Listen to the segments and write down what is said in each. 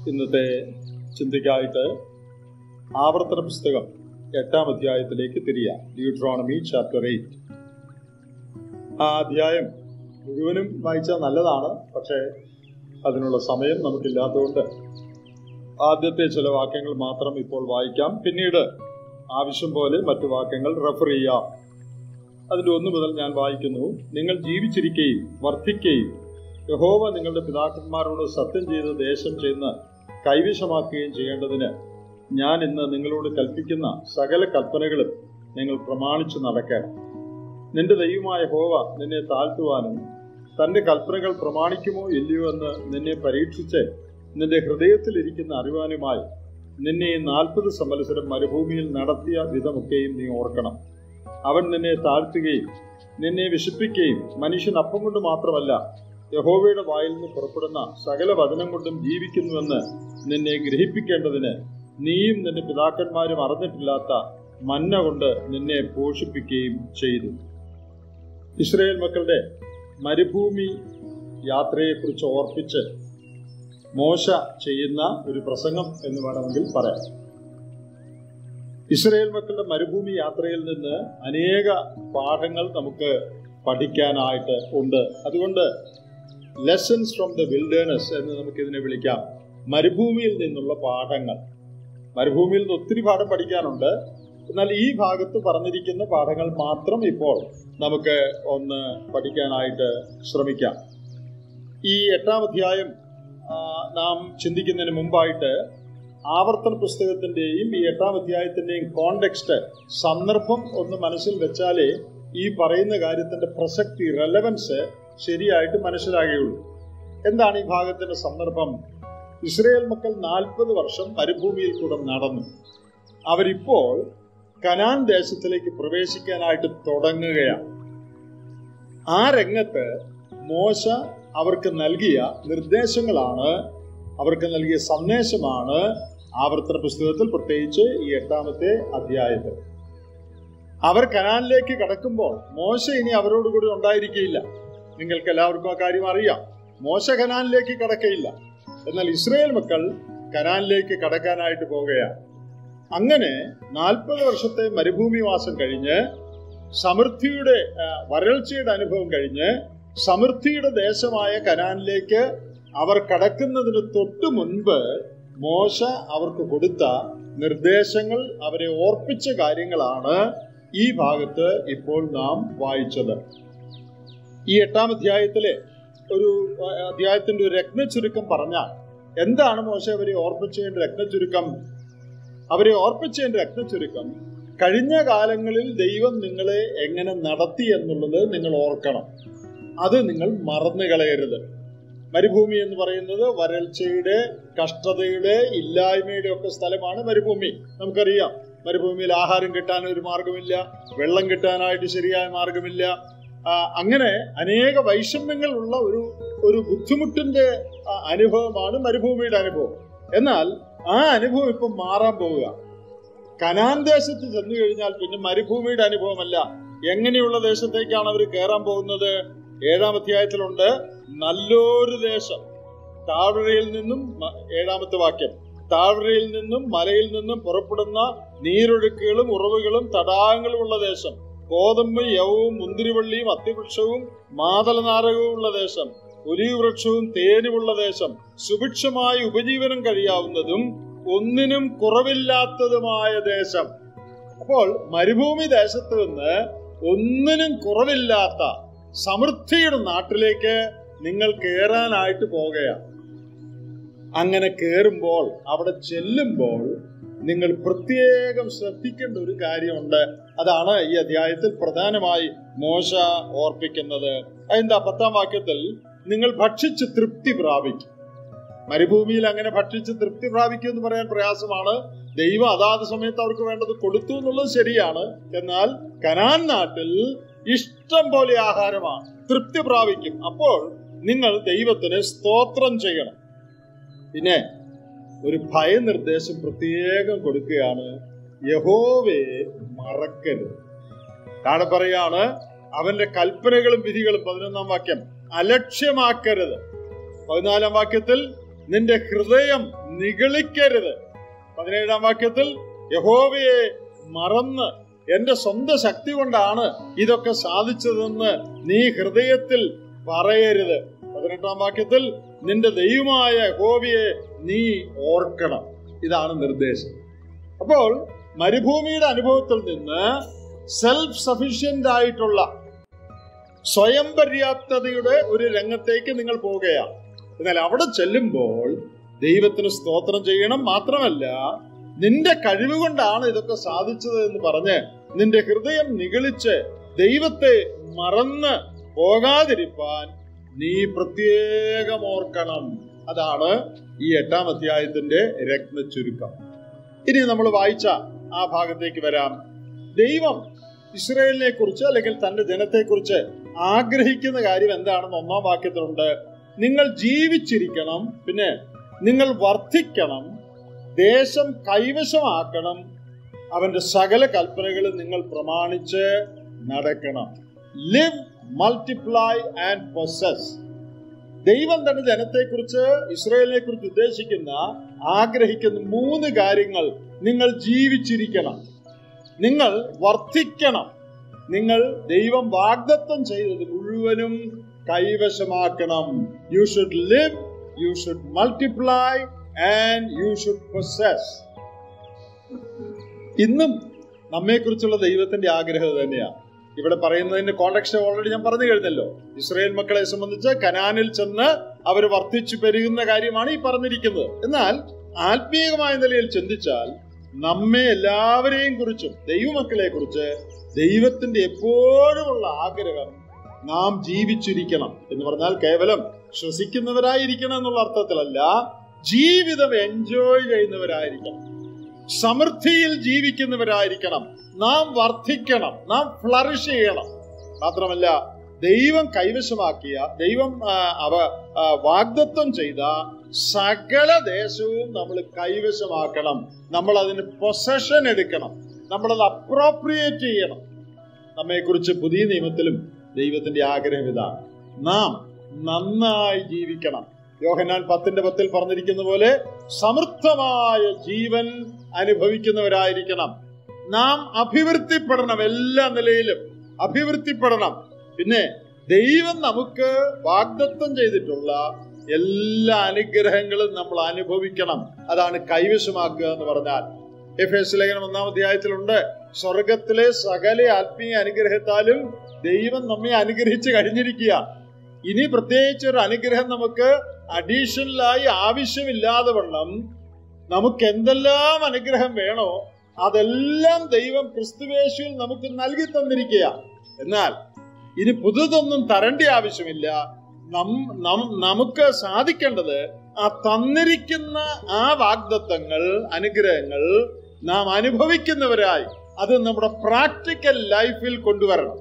ഇന്നത്തെ ചിന്തയ്ക്കായിട്ട് ആവർത്തന പുസ്തകം എട്ടാം അധ്യായത്തിലേക്ക് തിരിയാം ഡ്യൂട്രോണമി ചാപ്റ്റർ എയ്റ്റ് ആ അധ്യായം മുഴുവനും വായിച്ചാൽ നല്ലതാണ് പക്ഷേ അതിനുള്ള സമയം നമുക്കില്ലാത്തതുകൊണ്ട് ആദ്യത്തെ ചില വാക്യങ്ങൾ മാത്രം ഇപ്പോൾ വായിക്കാം പിന്നീട് ആവശ്യം പോലെ മറ്റു വാക്യങ്ങൾ റെഫർ ചെയ്യാം അതിൻ്റെ ഒന്ന് മുതൽ ഞാൻ വായിക്കുന്നു നിങ്ങൾ ജീവിച്ചിരിക്കുകയും വർദ്ധിക്കുകയും യഹോവ നിങ്ങളുടെ പിതാക്കന്മാരോട് സത്യം ചെയ്ത ദേശം ചെന്ന് കൈവശമാക്കുകയും ചെയ്യേണ്ടതിന് ഞാൻ ഇന്ന് നിങ്ങളോട് കൽപ്പിക്കുന്ന സകല കൽപ്പനകളും നിങ്ങൾ പ്രമാണിച്ചു നടക്കണം നിന്റെ ദൈവമായ ഹോവ നിന്നെ താഴ്ത്തുവാനും തന്റെ കൽപ്പനകൾ പ്രമാണിക്കുമോ ഇല്ലയോ എന്ന് നിന്നെ പരീക്ഷിച്ച് നിന്റെ ഹൃദയത്തിലിരിക്കുന്ന അറിവാനുമായി നിന്നെ ഈ നാൽപ്പത് സംവത്സരം മരുഭൂമിയിൽ നടത്തിയ വിധമൊക്കെയും നീ ഓർക്കണം അവൻ നിന്നെ താഴ്ത്തുകയും നിന്നെ വിശിപ്പിക്കുകയും മനുഷ്യൻ അപ്പം കൊണ്ട് മാത്രമല്ല യഹോവയുടെ വായിൽ നിന്ന് പുറപ്പെടുന്ന സകല വചനം കൊണ്ടും ജീവിക്കുന്നുവെന്ന് നിന്നെ ഗ്രഹിപ്പിക്കേണ്ടതിന് നീയും നിന്റെ പിതാക്കന്മാരും അറിഞ്ഞിട്ടില്ലാത്ത മന്ന കൊണ്ട് നിന്നെ പോഷിപ്പിക്കുകയും ചെയ്തു ഇസ്രയേൽ മക്കളുടെ മരുഭൂമി യാത്രയെക്കുറിച്ച് ഓർപ്പിച്ച് മോശ ചെയ്യുന്ന ഒരു പ്രസംഗം എന്ന് വേണമെങ്കിൽ പറയാം ഇസ്രയേൽ മക്കളുടെ മരുഭൂമി യാത്രയിൽ നിന്ന് അനേക പാഠങ്ങൾ നമുക്ക് പഠിക്കാനായിട്ട് ഉണ്ട് അതുകൊണ്ട് ലെസൺസ് ഫ്രം ദ വിൽഡേണസ് എന്ന് നമുക്ക് ഇതിനെ വിളിക്കാം മരുഭൂമിയിൽ നിന്നുള്ള പാഠങ്ങൾ മരുഭൂമിയിൽ നിന്ന് ഒത്തിരി പാഠം പഠിക്കാനുണ്ട് എന്നാൽ ഈ ഭാഗത്ത് പറഞ്ഞിരിക്കുന്ന പാഠങ്ങൾ മാത്രം ഇപ്പോൾ നമുക്ക് ഒന്ന് പഠിക്കാനായിട്ട് ശ്രമിക്കാം ഈ എട്ടാം അധ്യായം നാം ചിന്തിക്കുന്നതിന് മുമ്പായിട്ട് ആവർത്തന പുസ്തകത്തിന്റെയും ഈ എട്ടാം അധ്യായത്തിന്റെയും കോണ്ടെക്സ്റ്റ് സന്ദർഭം ഒന്ന് മനസ്സിൽ വെച്ചാലേ ഈ പറയുന്ന കാര്യത്തിന്റെ പ്രസക്തി റെലവൻസ് ശരിയായിട്ട് മനസ്സിലാകുകയുള്ളൂ എന്താണ് ഈ ഭാഗത്തിന്റെ സന്ദർഭം ഇസ്രയേൽ മക്കൾ നാൽപ്പത് വർഷം മരുഭൂമിയിൽ കൂടെ നടന്നു അവരിപ്പോൾ കനാൻ ദേശത്തിലേക്ക് പ്രവേശിക്കാനായിട്ട് തുടങ്ങുകയാണ് ആ രംഗത്ത് മോശ അവർക്ക് നൽകിയ നിർദ്ദേശങ്ങളാണ് അവർക്ക് നൽകിയ സന്ദേശമാണ് ആവർത്തന പുസ്തകത്തിൽ പ്രത്യേകിച്ച് ഈ എട്ടാമത്തെ അധ്യായത്തിൽ അവർ കനാലിലേക്ക് കടക്കുമ്പോൾ മോശ ഇനി അവരോട് കൂടി ഉണ്ടായിരിക്കില്ല നിങ്ങൾക്ക് എല്ലാവർക്കും ആ കാര്യം അറിയാം മോശ കനാലിലേക്ക് കടക്കയില്ല എന്നാൽ ഇസ്രയേൽ മക്കൾ കനാലിലേക്ക് കടക്കാനായിട്ട് പോവുകയാണ് അങ്ങനെ നാൽപ്പത് വർഷത്തെ മരുഭൂമിവാസം കഴിഞ്ഞ് സമൃദ്ധിയുടെ വരൾച്ചയുടെ അനുഭവം കഴിഞ്ഞ് സമൃദ്ധിയുടെ ദേശമായ കനാനിലേക്ക് അവർ കടക്കുന്നതിന് തൊട്ടു മുൻപ് മോശ അവർക്ക് കൊടുത്ത നിർദ്ദേശങ്ങൾ അവരെ ഓർപ്പിച്ച കാര്യങ്ങളാണ് ഈ ഭാഗത്ത് ഇപ്പോൾ നാം വായിച്ചത് ഈ എട്ടാം അധ്യായത്തിലെ ഒരു അധ്യായത്തിന്റെ ഒരു രത്നച്ചുരുക്കം പറഞ്ഞാൽ എന്താണ് മോശ അവരെ ഓർപ്പിച്ചതിന്റെ രത്നച്ചുരുക്കം അവരെ ഓർപ്പിച്ചതിന്റെ രത്നച്ചുരുക്കം കഴിഞ്ഞ കാലങ്ങളിൽ ദൈവം നിങ്ങളെ എങ്ങനെ നടത്തി എന്നുള്ളത് നിങ്ങൾ ഓർക്കണം അത് നിങ്ങൾ മറന്നു കളയരുത് മരുഭൂമി എന്ന് പറയുന്നത് വരൾച്ചയുടെ കഷ്ടതയുടെ ഇല്ലായ്മയുടെ ഒക്കെ സ്ഥലമാണ് മരുഭൂമി നമുക്കറിയാം മരുഭൂമിയിൽ ആഹാരം കിട്ടാൻ ഒരു മാർഗമില്ല വെള്ളം കിട്ടാനായിട്ട് ശരിയായ മാർഗമില്ല അങ്ങനെ അനേക വൈഷമ്യങ്ങൾ ഉള്ള ഒരു ഒരു ബുദ്ധിമുട്ടിന്റെ അനുഭവമാണ് മരുഭൂമിയുടെ അനുഭവം എന്നാൽ ആ അനുഭവം ഇപ്പം മാറാൻ പോവുക കനാൻ ദേശത്ത് ചെന്നു കഴിഞ്ഞാൽ പിന്നെ മരുഭൂമിയുടെ അനുഭവമല്ല എങ്ങനെയുള്ള ദേശത്തേക്കാണ് അവർ കയറാൻ പോകുന്നത് ഏഴാം അധ്യായത്തിലുണ്ട് നല്ലൊരു ദേശം താഴ്വരയിൽ നിന്നും ഏഴാമത്തെ വാക്യം താഴ്വരയിൽ നിന്നും മലയിൽ നിന്നും പുറപ്പെടുന്ന നീരൊഴുക്കുകളും ഉറവുകളും തടാകങ്ങളും ഉള്ള ദേശം ഗോതമ്പ് യവവും മുന്തിരിവള്ളിയും അത്തിവൃക്ഷവും മാതളനാരകവും ഉള്ള ദേശം ഒലിവ് വൃക്ഷവും തേനുമുള്ള ദേശം സുഭിക്ഷമായി ഉപജീവനം കഴിയാവുന്നതും ഒന്നിനും കുറവില്ലാത്തതുമായ ദേശം അപ്പോൾ മരുഭൂമി ദേശത്ത് നിന്ന് ഒന്നിനും കുറവില്ലാത്ത സമൃദ്ധിയുടെ നാട്ടിലേക്ക് നിങ്ങൾ കയറാനായിട്ട് പോകുകയാണ് അങ്ങനെ കയറുമ്പോൾ അവിടെ ചെല്ലുമ്പോൾ നിങ്ങൾ പ്രത്യേകം ശ്രദ്ധിക്കേണ്ട ഒരു കാര്യമുണ്ട് അതാണ് ഈ അധ്യായത്തിൽ പ്രധാനമായി മോശ ഓർപ്പിക്കുന്നത് അതിന്റെ പത്താം വാക്യത്തിൽ നിങ്ങൾ ഭക്ഷിച്ച് തൃപ്തി പ്രാപിക്കും മരുഭൂമിയിൽ അങ്ങനെ ഭക്ഷിച്ച് തൃപ്തി പ്രാപിക്കും എന്ന് പറയാൻ പ്രയാസമാണ് ദൈവം അതാത് സമയത്ത് അവർക്ക് വേണ്ടത് കൊടുത്തു എന്നുള്ളത് ശരിയാണ് എന്നാൽ കനാൻ നാട്ടിൽ ഇഷ്ടം പോലെ ആഹാരമാണ് തൃപ്തി പ്രാപിക്കും അപ്പോൾ നിങ്ങൾ ദൈവത്തിന് സ്തോത്രം ചെയ്യണം പിന്നെ ഒരു ഭയനിർദ്ദേശം പ്രത്യേകം കൊടുക്കുകയാണ് യഹോവയെ മറക്കരുത് താഴെ പറയാണ് അവന്റെ കൽപ്പനകളും വിധികളും പതിനൊന്നാം വാക്യം അലക്ഷ്യമാക്കരുത് പതിനാലാം വാക്യത്തിൽ നിന്റെ ഹൃദയം നിഗളിക്കരുത് പതിനേഴാം വാക്യത്തിൽ യഹോവയെ മറന്ന് എന്റെ സ്വന്തം ശക്തി കൊണ്ടാണ് ഇതൊക്കെ സാധിച്ചതെന്ന് നീ ഹൃദയത്തിൽ പറയരുത് പതിനെട്ടാം വാക്യത്തിൽ നിന്റെ ദൈവമായ യഹോവയെ നീ ഓർക്കണം ഇതാണ് നിർദ്ദേശം അപ്പോൾ മരുഭൂമിയുടെ അനുഭവത്തിൽ നിന്ന് സെൽഫ് സഫീഷ്യന്റ് ആയിട്ടുള്ള സ്വയം പര്യാപ്തതയുടെ ഒരു രംഗത്തേക്ക് നിങ്ങൾ പോവുകയാണ് എന്നാൽ അവിടെ ചെല്ലുമ്പോൾ ദൈവത്തിന് സ്തോത്രം ചെയ്യണം മാത്രമല്ല നിന്റെ കഴിവ് കൊണ്ടാണ് ഇതൊക്കെ സാധിച്ചത് എന്ന് പറഞ്ഞ് നിന്റെ ഹൃദയം നിഗളിച്ച് ദൈവത്തെ മറന്ന് പോകാതിരിപ്പാൻ നീ പ്രത്യേകം ഓർക്കണം അതാണ് ഈ എട്ടാം അധ്യായത്തിന്റെ രത്ന ചുരുക്കം ഇനി നമ്മൾ വായിച്ച ആ ഭാഗത്തേക്ക് വരാം ദൈവം ഇസ്രയേലിനെ കുറിച്ച് അല്ലെങ്കിൽ തന്റെ ജനത്തെക്കുറിച്ച് ആഗ്രഹിക്കുന്ന കാര്യം എന്താണെന്ന് ഒന്നാം വാക്യത്തിലുണ്ട് നിങ്ങൾ ജീവിച്ചിരിക്കണം പിന്നെ നിങ്ങൾ വർദ്ധിക്കണം ദേശം കൈവശമാക്കണം അവന്റെ സകല കൽപ്പനകളും നിങ്ങൾ പ്രമാണിച്ച് നടക്കണം ലിവ് മൾട്ടിപ്ലൈ ആൻഡ് പൊസസ് ദൈവം തന്റെ ജനത്തെക്കുറിച്ച് ഇസ്രയേലിനെ കുറിച്ച് ഉദ്ദേശിക്കുന്ന ആഗ്രഹിക്കുന്ന മൂന്ന് കാര്യങ്ങൾ നിങ്ങൾ ജീവിച്ചിരിക്കണം നിങ്ങൾ വർദ്ധിക്കണം നിങ്ങൾ ദൈവം വാഗ്ദത്വം ചെയ്തത് മുഴുവനും കൈവശമാക്കണം you should live you should multiply and you should possess ഇന്നും നമ്മെക്കുറിച്ചുള്ള ദൈവത്തിന്റെ ആഗ്രഹം തന്നെയാണ് ഇവിടെ പറയുന്നതിന്റെ കോണ്ടക്സ്റ്റ് ഓൾറെഡി ഞാൻ പറഞ്ഞു കഴിഞ്ഞല്ലോ ഇസ്രായേൽ മക്കളെ സംബന്ധിച്ച് കനാനിൽ ചെന്ന് അവർ വർദ്ധിച്ചു പെരുകുന്ന കാര്യമാണ് ഈ പറഞ്ഞിരിക്കുന്നത് എന്നാൽ ആത്മീയമായ നിലയിൽ ചിന്തിച്ചാൽ നമ്മെ എല്ലാവരെയും കുറിച്ചും ദൈവമക്കളെ കുറിച്ച് ദൈവത്തിന്റെ എപ്പോഴുമുള്ള ആഗ്രഹം നാം ജീവിച്ചിരിക്കണം എന്ന് പറഞ്ഞാൽ കേവലം ശ്വസിക്കുന്നവരായിരിക്കണം എന്നുള്ള അർത്ഥത്തിലല്ല ജീവിതം എൻജോയ് ചെയ്യുന്നവരായിരിക്കണം സമൃദ്ധിയിൽ ജീവിക്കുന്നവരായിരിക്കണം നാം വർദ്ധിക്കണം നാം ഫ്ലറിഷ് ചെയ്യണം മാത്രമല്ല ദൈവം കൈവശമാക്കിയ ദൈവം ആ, അവ ആ, വാഗ്ദത്വം ചെയ്ത സകല ദേശവും നമ്മൾ കൈവശമാക്കണം നമ്മൾ അതിന് പൊസഷൻ എടുക്കണം നമ്മളത് അപ്രോപ്രിയേറ്റ് ചെയ്യണം നമ്മെക്കുറിച്ച് പുതിയ നിയമത്തിലും ദൈവത്തിന്റെ ആഗ്രഹം ഇതാണ് നാം നന്നായി ജീവിക്കണം യോഹന്നാൻ പത്തിന്റെ പത്തിൽ പറഞ്ഞിരിക്കുന്ന പോലെ സമൃദ്ധമായ ജീവൻ അനുഭവിക്കുന്നവരായിരിക്കണം നാം അഭിവൃദ്ധിപ്പെടണം എല്ലാ നിലയിലും അഭിവൃദ്ധിപ്പെടണം പിന്നെ ദൈവം നമുക്ക് വാഗ്ദത്വം ചെയ്തിട്ടുള്ള എല്ലാ അനുഗ്രഹങ്ങളും നമ്മൾ അനുഭവിക്കണം അതാണ് കൈവശമാക്കുക എന്ന് പറഞ്ഞാൽ എഫ് എസ് ലേഖനം ഒന്നാം അധ്യായത്തിലുണ്ട് സ്വർഗത്തിലെ സകല ആത്മീയ അനുഗ്രഹത്താലും ദൈവം നമ്മെ അനുഗ്രഹിച്ച് കഴിഞ്ഞിരിക്കുക ഇനി പ്രത്യേകിച്ച് ഒരു അനുഗ്രഹം നമുക്ക് അഡീഷണലായി ആവശ്യമില്ലാതെ വണ്ണം നമുക്ക് എന്തെല്ലാം അനുഗ്രഹം വേണോ അതെല്ലാം ദൈവം ക്രിസ്തുവേശുവിൽ നമുക്ക് നൽകി തന്നിരിക്കുക എന്നാൽ ഇനി പുതുതൊന്നും തരേണ്ട ആവശ്യമില്ല നം- നം- നമുക്ക് സാധിക്കേണ്ടത് ആ തന്നിരിക്കുന്ന ആ വാഗ്ദത്തങ്ങൾ അനുഗ്രഹങ്ങൾ നാം അനുഭവിക്കുന്നവരായി അത് നമ്മുടെ പ്രാക്ടിക്കൽ ലൈഫിൽ കൊണ്ടുവരണം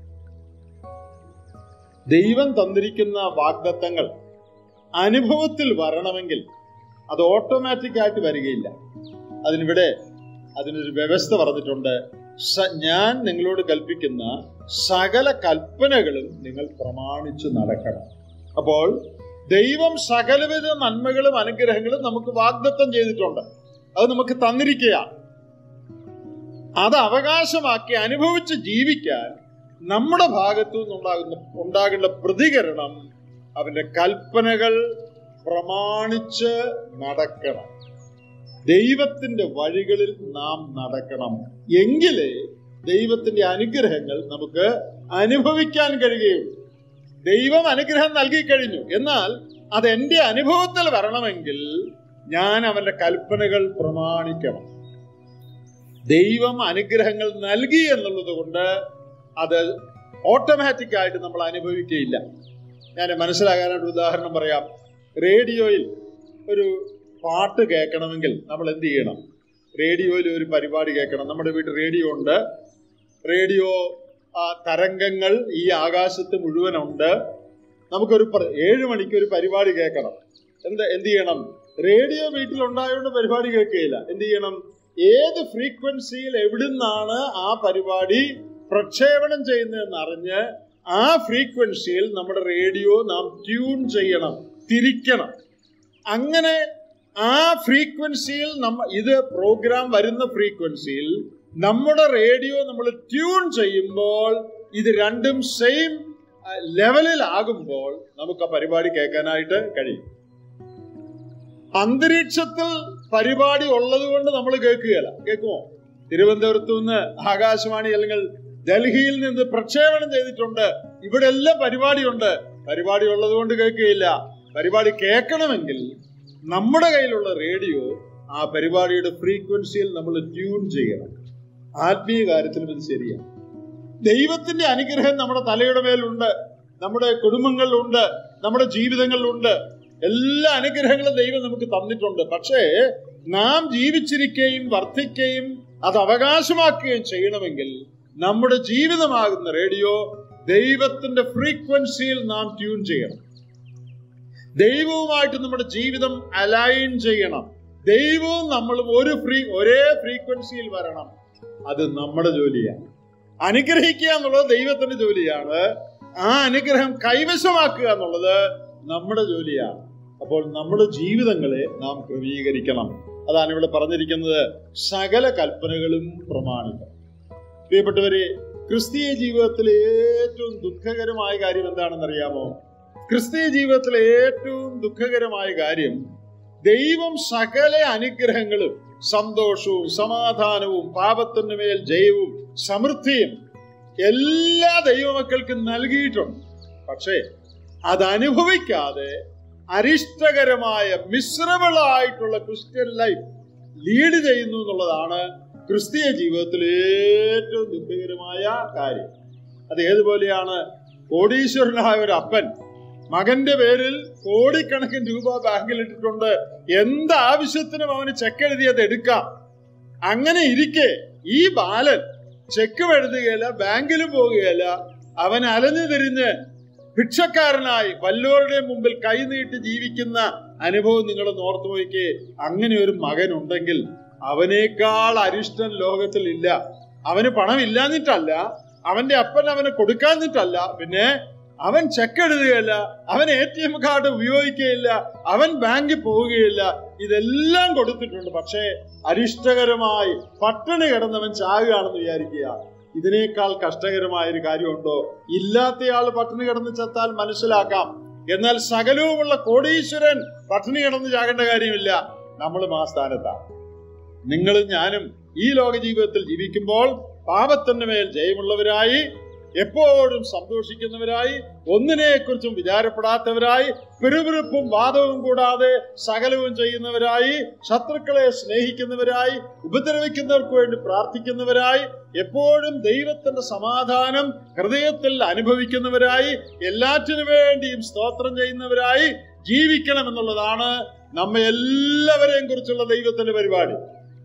ദൈവം തന്നിരിക്കുന്ന വാഗ്ദത്തങ്ങൾ അനുഭവത്തിൽ വരണമെങ്കിൽ അത് ഓട്ടോമാറ്റിക് ആയിട്ട് വരികയില്ല അതിനിവിടെ അതിനൊരു വ്യവസ്ഥ പറഞ്ഞിട്ടുണ്ട് സ- ഞാൻ നിങ്ങളോട് കൽപ്പിക്കുന്ന സകല കൽപ്പനകളും നിങ്ങൾ പ്രമാണിച്ചു നടക്കണം അപ്പോൾ ദൈവം സകലവിധ നന്മകളും അനുഗ്രഹങ്ങളും നമുക്ക് വാഗ്ദത്തം ചെയ്തിട്ടുണ്ട് അത് നമുക്ക് തന്നിരിക്കുകയാണ് അത് അവകാശമാക്കി അനുഭവിച്ച് ജീവിക്കാൻ നമ്മുടെ ഭാഗത്തു നിന്നുണ്ടാകുന്ന ഉണ്ടാകേണ്ട പ്രതികരണം അവന്റെ കൽപ്പനകൾ പ്രമാണിച്ച് നടക്കണം ദൈവത്തിന്റെ വഴികളിൽ നാം നടക്കണം എങ്കിലേ ദൈവത്തിന്റെ അനുഗ്രഹങ്ങൾ നമുക്ക് അനുഭവിക്കാൻ കഴിയുകയുള്ളൂ ദൈവം അനുഗ്രഹം നൽകി കഴിഞ്ഞു എന്നാൽ അത് എന്റെ അനുഭവത്തിൽ വരണമെങ്കിൽ ഞാൻ അവന്റെ കൽപ്പനകൾ പ്രമാണിക്കണം ദൈവം അനുഗ്രഹങ്ങൾ നൽകി എന്നുള്ളത് കൊണ്ട് അത് ഓട്ടോമാറ്റിക് ആയിട്ട് നമ്മൾ അനുഭവിക്കുകയില്ല ഞാൻ മനസ്സിലാകാനായിട്ട് ഉദാഹരണം പറയാം റേഡിയോയിൽ ഒരു പാട്ട് കേൾക്കണമെങ്കിൽ നമ്മൾ എന്ത് ചെയ്യണം റേഡിയോയിൽ ഒരു പരിപാടി കേൾക്കണം നമ്മുടെ വീട്ടിൽ റേഡിയോ ഉണ്ട് റേഡിയോ ആ, തരംഗങ്ങൾ ഈ ആകാശത്ത് മുഴുവനുണ്ട് നമുക്കൊരു പ്ര- ഏഴ് മണിക്ക് ഒരു പരിപാടി കേൾക്കണം എന്ത് എന്ത് ചെയ്യണം റേഡിയോ വീട്ടിൽ ഉണ്ടായതുകൊണ്ട് പരിപാടി കേൾക്കുകയില്ല എന്ത് ചെയ്യണം ഏത് ഫ്രീക്വൻസിയിൽ എവിടുന്നാണ് ആ പരിപാടി പ്രക്ഷേപണം ചെയ്യുന്നതെന്ന് അറിഞ്ഞ് ആ ഫ്രീക്വൻസിയിൽ നമ്മുടെ റേഡിയോ നാം ട്യൂൺ ചെയ്യണം തിരിക്കണം അങ്ങനെ ആ ഫ്രീക്വൻസിയിൽ നമ്മ ഇത് പ്രോഗ്രാം വരുന്ന ഫ്രീക്വൻസിയിൽ നമ്മുടെ റേഡിയോ നമ്മൾ ട്യൂൺ ചെയ്യുമ്പോൾ ഇത് രണ്ടും സെയിം ലെവലിലാകുമ്പോൾ നമുക്ക് ആ പരിപാടി കേൾക്കാനായിട്ട് കഴിയും അന്തരീക്ഷത്തിൽ പരിപാടി ഉള്ളത് കൊണ്ട് നമ്മൾ കേൾക്കുകയല്ല കേൾക്കുമോ തിരുവനന്തപുരത്തു നിന്ന് ആകാശവാണി അല്ലെങ്കിൽ ഡൽഹിയിൽ നിന്ന് പ്രക്ഷേപണം ചെയ്തിട്ടുണ്ട് ഇവിടെ എല്ലാം പരിപാടിയുണ്ട് പരിപാടി ഉള്ളത് കൊണ്ട് കേൾക്കുകയില്ല പരിപാടി കേൾക്കണമെങ്കിൽ നമ്മുടെ കയ്യിലുള്ള റേഡിയോ ആ പരിപാടിയുടെ ഫ്രീക്വൻസിയിൽ നമ്മൾ ട്യൂൺ ചെയ്യണം ആത്മീയ കാര്യത്തിലും ഇത് ശരിയാണ് ദൈവത്തിന്റെ അനുഗ്രഹം നമ്മുടെ തലയുടെ മേലുണ്ട് നമ്മുടെ കുടുംബങ്ങളിലുണ്ട് നമ്മുടെ ജീവിതങ്ങളിലുണ്ട് എല്ലാ അനുഗ്രഹങ്ങളും ദൈവം നമുക്ക് തന്നിട്ടുണ്ട് പക്ഷേ നാം ജീവിച്ചിരിക്കുകയും വർദ്ധിക്കുകയും അത് അവകാശമാക്കുകയും ചെയ്യണമെങ്കിൽ നമ്മുടെ ജീവിതമാകുന്ന റേഡിയോ ദൈവത്തിന്റെ ഫ്രീക്വൻസിയിൽ നാം ട്യൂൺ ചെയ്യണം ദൈവവുമായിട്ട് നമ്മുടെ ജീവിതം അലൈൻ ചെയ്യണം ദൈവവും നമ്മളും ഒരു ഫ്രീ ഒരേ ഫ്രീക്വൻസിയിൽ വരണം അത് നമ്മുടെ ജോലിയാണ് അനുഗ്രഹിക്കുക എന്നുള്ളത് ദൈവത്തിന്റെ ജോലിയാണ് ആ അനുഗ്രഹം കൈവശമാക്കുക എന്നുള്ളത് നമ്മുടെ ജോലിയാണ് അപ്പോൾ നമ്മുടെ ജീവിതങ്ങളെ നാം ക്രമീകരിക്കണം അതാണ് ഇവിടെ പറഞ്ഞിരിക്കുന്നത് സകല കൽപ്പനകളും പ്രമാണിക്കണം പ്രിയപ്പെട്ടവരെ ക്രിസ്തീയ ജീവിതത്തിലെ ഏറ്റവും ദുഃഖകരമായ കാര്യം എന്താണെന്ന് അറിയാമോ ക്രിസ്തീയ ജീവിതത്തിലെ ഏറ്റവും ദുഃഖകരമായ കാര്യം ദൈവം സകല അനുഗ്രഹങ്ങളും സന്തോഷവും സമാധാനവും പാപത്തിന് മേൽ ജയവും സമൃദ്ധിയും എല്ലാ ദൈവമക്കൾക്കും നൽകിയിട്ടുണ്ട് പക്ഷേ അത് അനുഭവിക്കാതെ അരിഷ്ടകരമായ മിശ്രബിളായിട്ടുള്ള ക്രിസ്ത്യൻ ലൈഫ് ലീഡ് ചെയ്യുന്നു എന്നുള്ളതാണ് ക്രിസ്തീയ ജീവിതത്തിൽ ഏറ്റവും ദുഃഖകരമായ കാര്യം അത് ഏതുപോലെയാണ് കോടീശ്വരനായ ഒരു അപ്പൻ മകന്റെ പേരിൽ കോടിക്കണക്കിന് രൂപ ബാങ്കിൽ ഇട്ടിട്ടുണ്ട് എന്ത് ആവശ്യത്തിനും അവന് ചെക്ക് എഴുതിയത് എടുക്കാം അങ്ങനെ ഇരിക്കെ ഈ ബാലൻ ചെക്ക് എഴുതുകയില്ല ബാങ്കിലും പോകുകയില്ല അവൻ അലഞ്ഞു തിരിഞ്ഞ് ഭിക്ഷക്കാരനായി വല്ലോരുടെയും മുമ്പിൽ കൈനീട്ടി ജീവിക്കുന്ന അനുഭവം നിങ്ങൾ ഓർത്തു നോക്കിയേ അങ്ങനെ ഒരു മകൻ ഉണ്ടെങ്കിൽ അവനേക്കാൾ അരിഷ്ടൻ ലോകത്തിൽ ഇല്ല അവന് പണം ഇല്ലാഞ്ഞിട്ടല്ല അവന്റെ അപ്പൻ അവന് കൊടുക്കാഞ്ഞിട്ടല്ല പിന്നെ അവൻ ചെക്ക് എഴുതുകയില്ല അവൻ എ ടി എം കാർഡ് ഉപയോഗിക്കുകയില്ല അവൻ ബാങ്കിൽ പോവുകയില്ല ഇതെല്ലാം കൊടുത്തിട്ടുണ്ട് പക്ഷേ അരിഷ്ടകരമായി പട്ടിണി കിടന്നവൻ ചാകുകയാണെന്ന് വിചാരിക്കുക ഇതിനേക്കാൾ കഷ്ടകരമായ ഒരു കാര്യമുണ്ടോ ഇല്ലാത്തയാൾ പട്ടിണി കിടന്ന് ചത്താൽ മനസ്സിലാക്കാം എന്നാൽ സകലവുമുള്ള കോടീശ്വരൻ പട്ടിണി കിടന്ന് ചാകേണ്ട കാര്യമില്ല നമ്മളും ആ സ്ഥാനത്താണ് നിങ്ങളും ഞാനും ഈ ലോക ജീവിതത്തിൽ ജീവിക്കുമ്പോൾ പാപത്തിന് മേൽ ജയമുള്ളവരായി എപ്പോഴും സന്തോഷിക്കുന്നവരായി ഒന്നിനെക്കുറിച്ചും വിചാരപ്പെടാത്തവരായി പിറുപിറുപ്പും വാദവും കൂടാതെ സകലവും ചെയ്യുന്നവരായി ശത്രുക്കളെ സ്നേഹിക്കുന്നവരായി ഉപദ്രവിക്കുന്നവർക്ക് വേണ്ടി പ്രാർത്ഥിക്കുന്നവരായി എപ്പോഴും ദൈവത്തിന്റെ സമാധാനം ഹൃദയത്തിൽ അനുഭവിക്കുന്നവരായി എല്ലാറ്റിനു വേണ്ടിയും സ്തോത്രം ചെയ്യുന്നവരായി ജീവിക്കണം എന്നുള്ളതാണ് നമ്മെ എല്ലാവരെയും കുറിച്ചുള്ള ദൈവത്തിന്റെ പരിപാടി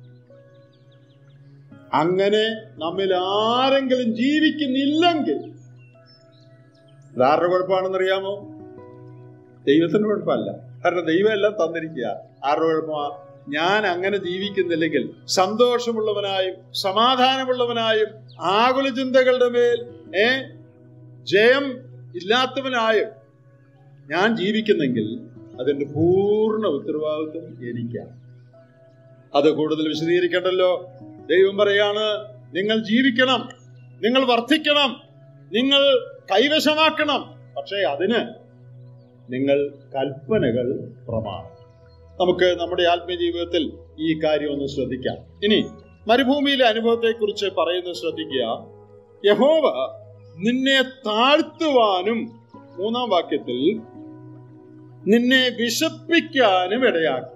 അങ്ങനെ നമ്മിൽ ആരെങ്കിലും ജീവിക്കുന്നില്ലെങ്കിൽ ഇതാരുടെ കുഴപ്പമാണെന്നറിയാമോ ദൈവത്തിന്റെ കുഴപ്പമല്ല കാരണം ദൈവം എല്ലാം തന്നിരിക്കുക ആരുടെ കുഴപ്പമാ ഞാൻ അങ്ങനെ ജീവിക്കുന്നില്ലെങ്കിൽ സന്തോഷമുള്ളവനായും സമാധാനമുള്ളവനായും ആകുല ചിന്തകളുടെ മേൽ ഏ ജയം ഇല്ലാത്തവനായും ഞാൻ ജീവിക്കുന്നെങ്കിൽ അതിന്റെ പൂർണ്ണ ഉത്തരവാദിത്വം എനിക്കാണ് അത് കൂടുതൽ വിശദീകരിക്കണ്ടല്ലോ ദൈവം പറയാണ് നിങ്ങൾ ജീവിക്കണം നിങ്ങൾ വർദ്ധിക്കണം നിങ്ങൾ കൈവശമാക്കണം പക്ഷേ അതിന് നിങ്ങൾ കൽപ്പനകൾ പ്രമാണം നമുക്ക് നമ്മുടെ ആത്മീയ ജീവിതത്തിൽ ഈ കാര്യം ഒന്ന് ശ്രദ്ധിക്കാം ഇനി മരുഭൂമിയിലെ അനുഭവത്തെക്കുറിച്ച് പറയുന്നത് ശ്രദ്ധിക്കുക യഹോവ നിന്നെ താഴ്ത്തുവാനും മൂന്നാം വാക്യത്തിൽ നിന്നെ വിശപ്പിക്കാനും ഇടയാക്കും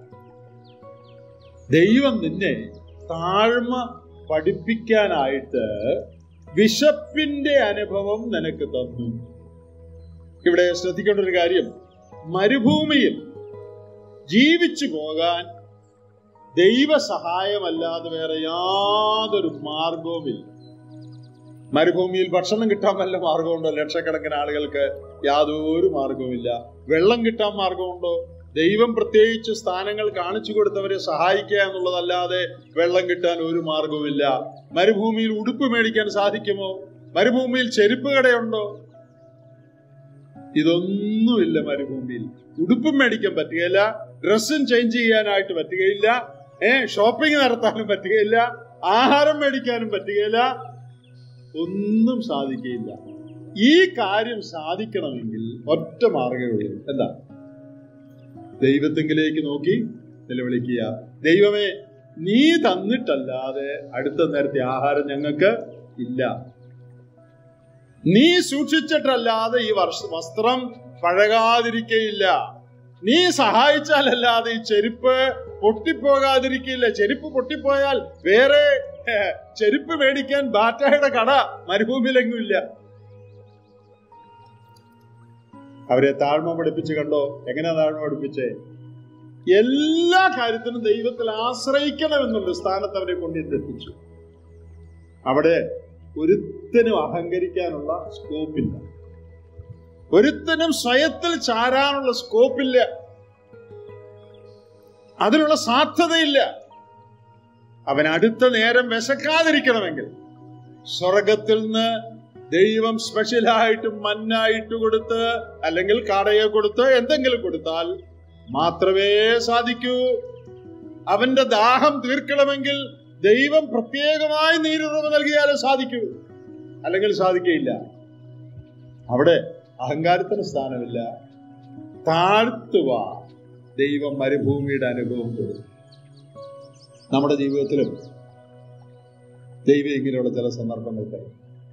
ദൈവം നിന്നെ താഴ്മ പഠിപ്പിക്കാനായിട്ട് വിശപ്പിന്റെ അനുഭവം നിനക്ക് തന്നു ഇവിടെ ശ്രദ്ധിക്കേണ്ട ഒരു കാര്യം മരുഭൂമിയിൽ ജീവിച്ചു പോകാൻ ദൈവസഹായമല്ലാതെ വേറെ യാതൊരു മാർഗവുമില്ല മരുഭൂമിയിൽ ഭക്ഷണം കിട്ടാൻ വല്ല മാർഗമുണ്ടോ ലക്ഷക്കണക്കിന് ആളുകൾക്ക് യാതൊരു മാർഗവുമില്ല വെള്ളം കിട്ടാൻ മാർഗമുണ്ടോ ദൈവം പ്രത്യേകിച്ച് സ്ഥാനങ്ങൾ കാണിച്ചു കൊടുത്തവരെ സഹായിക്കുക എന്നുള്ളതല്ലാതെ വെള്ളം കിട്ടാൻ ഒരു മാർഗവുമില്ല മരുഭൂമിയിൽ ഉടുപ്പ് മേടിക്കാൻ സാധിക്കുമോ മരുഭൂമിയിൽ ചെരുപ്പ് കടയുണ്ടോ ഇതൊന്നുമില്ല മരുഭൂമിയിൽ ഉടുപ്പും മേടിക്കാൻ പറ്റുകയില്ല ഡ്രസ്സും ചേഞ്ച് ചെയ്യാനായിട്ട് പറ്റുകയില്ല ഏ ഷോപ്പിംഗ് നടത്താനും പറ്റുകയില്ല ആഹാരം മേടിക്കാനും പറ്റുകയില്ല ഒന്നും സാധിക്കുകയില്ല ഈ കാര്യം സാധിക്കണമെങ്കിൽ ഒറ്റ മാർഗമേ ഉള്ളൂ എന്താ ദൈവത്തെങ്കിലേക്ക് നോക്കി നിലവിളിക്കുക ദൈവമേ നീ തന്നിട്ടല്ലാതെ അടുത്ത നേരത്തെ ആഹാരം ഞങ്ങൾക്ക് ഇല്ല നീ സൂക്ഷിച്ചിട്ടല്ലാതെ ഈ വർഷ വസ്ത്രം പഴകാതിരിക്കയില്ല നീ സഹായിച്ചാലല്ലാതെ ഈ ചെരുപ്പ് പൊട്ടിപ്പോകാതിരിക്കില്ല ചെരുപ്പ് പൊട്ടിപ്പോയാൽ വേറെ ഏഹ്, ചെരുപ്പ് മേടിക്കാൻ ബാറ്റയുടെ കട മരുഭൂമിയിലെങ്ങും ഇല്ല അവരെ താഴ്മ പഠിപ്പിച്ച് കണ്ടോ എങ്ങനെ താഴ്മ പഠിപ്പിച്ചേ എല്ലാ കാര്യത്തിനും ദൈവത്തിൽ ആശ്രയിക്കണമെന്നുള്ള സ്ഥാനത്ത് അവരെ കൊണ്ടെത്തിച്ചു അവിടെ ഒരുത്തനും അഹങ്കരിക്കാനുള്ള സ്കോപ്പില്ല ഒരുത്തനും സ്വയത്തിൽ ചാരാനുള്ള സ്കോപ്പില്ല അതിനുള്ള സാധ്യതയില്ല അവൻ അടുത്ത നേരം വിശക്കാതിരിക്കണമെങ്കിൽ സ്വർഗത്തിൽ നിന്ന് ദൈവം സ്പെഷ്യലായിട്ട് മന്നായിട്ട് കൊടുത്ത് അല്ലെങ്കിൽ കടയെ കൊടുത്ത് എന്തെങ്കിലും കൊടുത്താൽ മാത്രമേ സാധിക്കൂ അവന്റെ ദാഹം തീർക്കണമെങ്കിൽ ദൈവം പ്രത്യേകമായി നീരുറവ് നൽകിയാലേ സാധിക്കൂ അല്ലെങ്കിൽ സാധിക്കയില്ല അവിടെ അഹങ്കാരത്തിന് സ്ഥാനമില്ല താഴ്ത്തുക ദൈവം മരുഭൂമിയുടെ അനുഭവം കൊടുക്കും നമ്മുടെ ജീവിതത്തിലും ദൈവം ഇങ്ങനെയുള്ള ചില സന്ദർഭങ്ങൾ തരും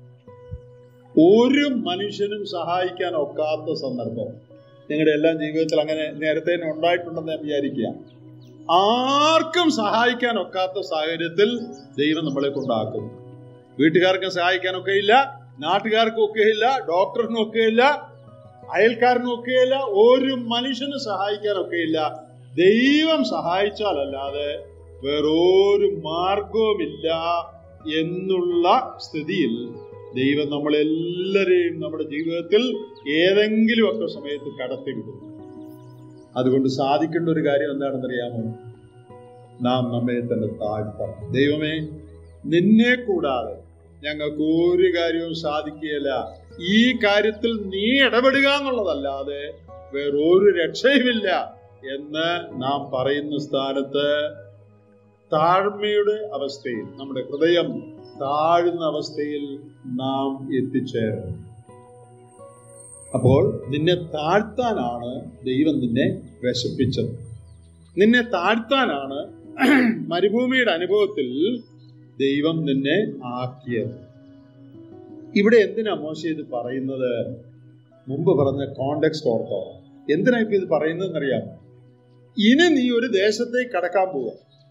ഒരു മനുഷ്യനും സഹായിക്കാൻ ഒക്കാത്ത സന്ദർഭം നിങ്ങളുടെ എല്ലാം ജീവിതത്തിൽ അങ്ങനെ നേരത്തെ തന്നെ ഉണ്ടായിട്ടുണ്ടെന്ന് ഞാൻ വിചാരിക്കുക ആർക്കും സഹായിക്കാൻ ഒക്കാത്ത സാഹചര്യത്തിൽ ദൈവം നമ്മളെ കൊണ്ടാക്കും വീട്ടുകാർക്കും സഹായിക്കാനൊക്കെ ഇല്ല നാട്ടുകാർക്കും ഒക്കെയില്ല ഡോക്ടറിനും ഒക്കെയില്ല അയൽക്കാരനും ഒക്കെയില്ല ഒരു മനുഷ്യനും സഹായിക്കാനൊക്കെയില്ല ദൈവം സഹായിച്ചാലല്ലാതെ വേറൊരു മാർഗവുമില്ല എന്നുള്ള സ്ഥിതിയിൽ ദൈവം നമ്മളെല്ലാരെയും നമ്മുടെ ജീവിതത്തിൽ ഏതെങ്കിലും ഒക്കെ സമയത്ത് കടത്തിവിടും അതുകൊണ്ട് സാധിക്കേണ്ട ഒരു കാര്യം എന്താണെന്നറിയാമോ നാം നമ്മെ തന്നെ താഴ്ത്തണം ദൈവമേ നിന്നെ കൂടാതെ ഞങ്ങൾക്ക് ഒരു കാര്യവും സാധിക്കുകയില്ല ഈ കാര്യത്തിൽ നീ ഇടപെടുക എന്നുള്ളതല്ലാതെ വേറൊരു രക്ഷയുമില്ല എന്ന് നാം പറയുന്ന സ്ഥാനത്ത് താഴ്മയുടെ അവസ്ഥയിൽ നമ്മുടെ ഹൃദയം താഴുന്ന അവസ്ഥയിൽ നാം എത്തിച്ചേരണം അപ്പോൾ നിന്നെ താഴ്ത്താനാണ് ദൈവം നിന്നെ വിശപ്പിച്ചത് നിന്നെ താഴ്ത്താനാണ് മരുഭൂമിയുടെ അനുഭവത്തിൽ ദൈവം നിന്നെ ആക്കിയത് ഇവിടെ എന്തിനാ മോശ ഇത് പറയുന്നത് മുമ്പ് പറഞ്ഞ കോണ്ടെക്സ്റ്റ് ഓർത്തോ എന്തിനാ ഇപ്പൊ ഇത് പറയുന്നതെന്നറിയാം ഇനി നീ ഒരു ദേശത്തേക്ക് കടക്കാൻ പോവുക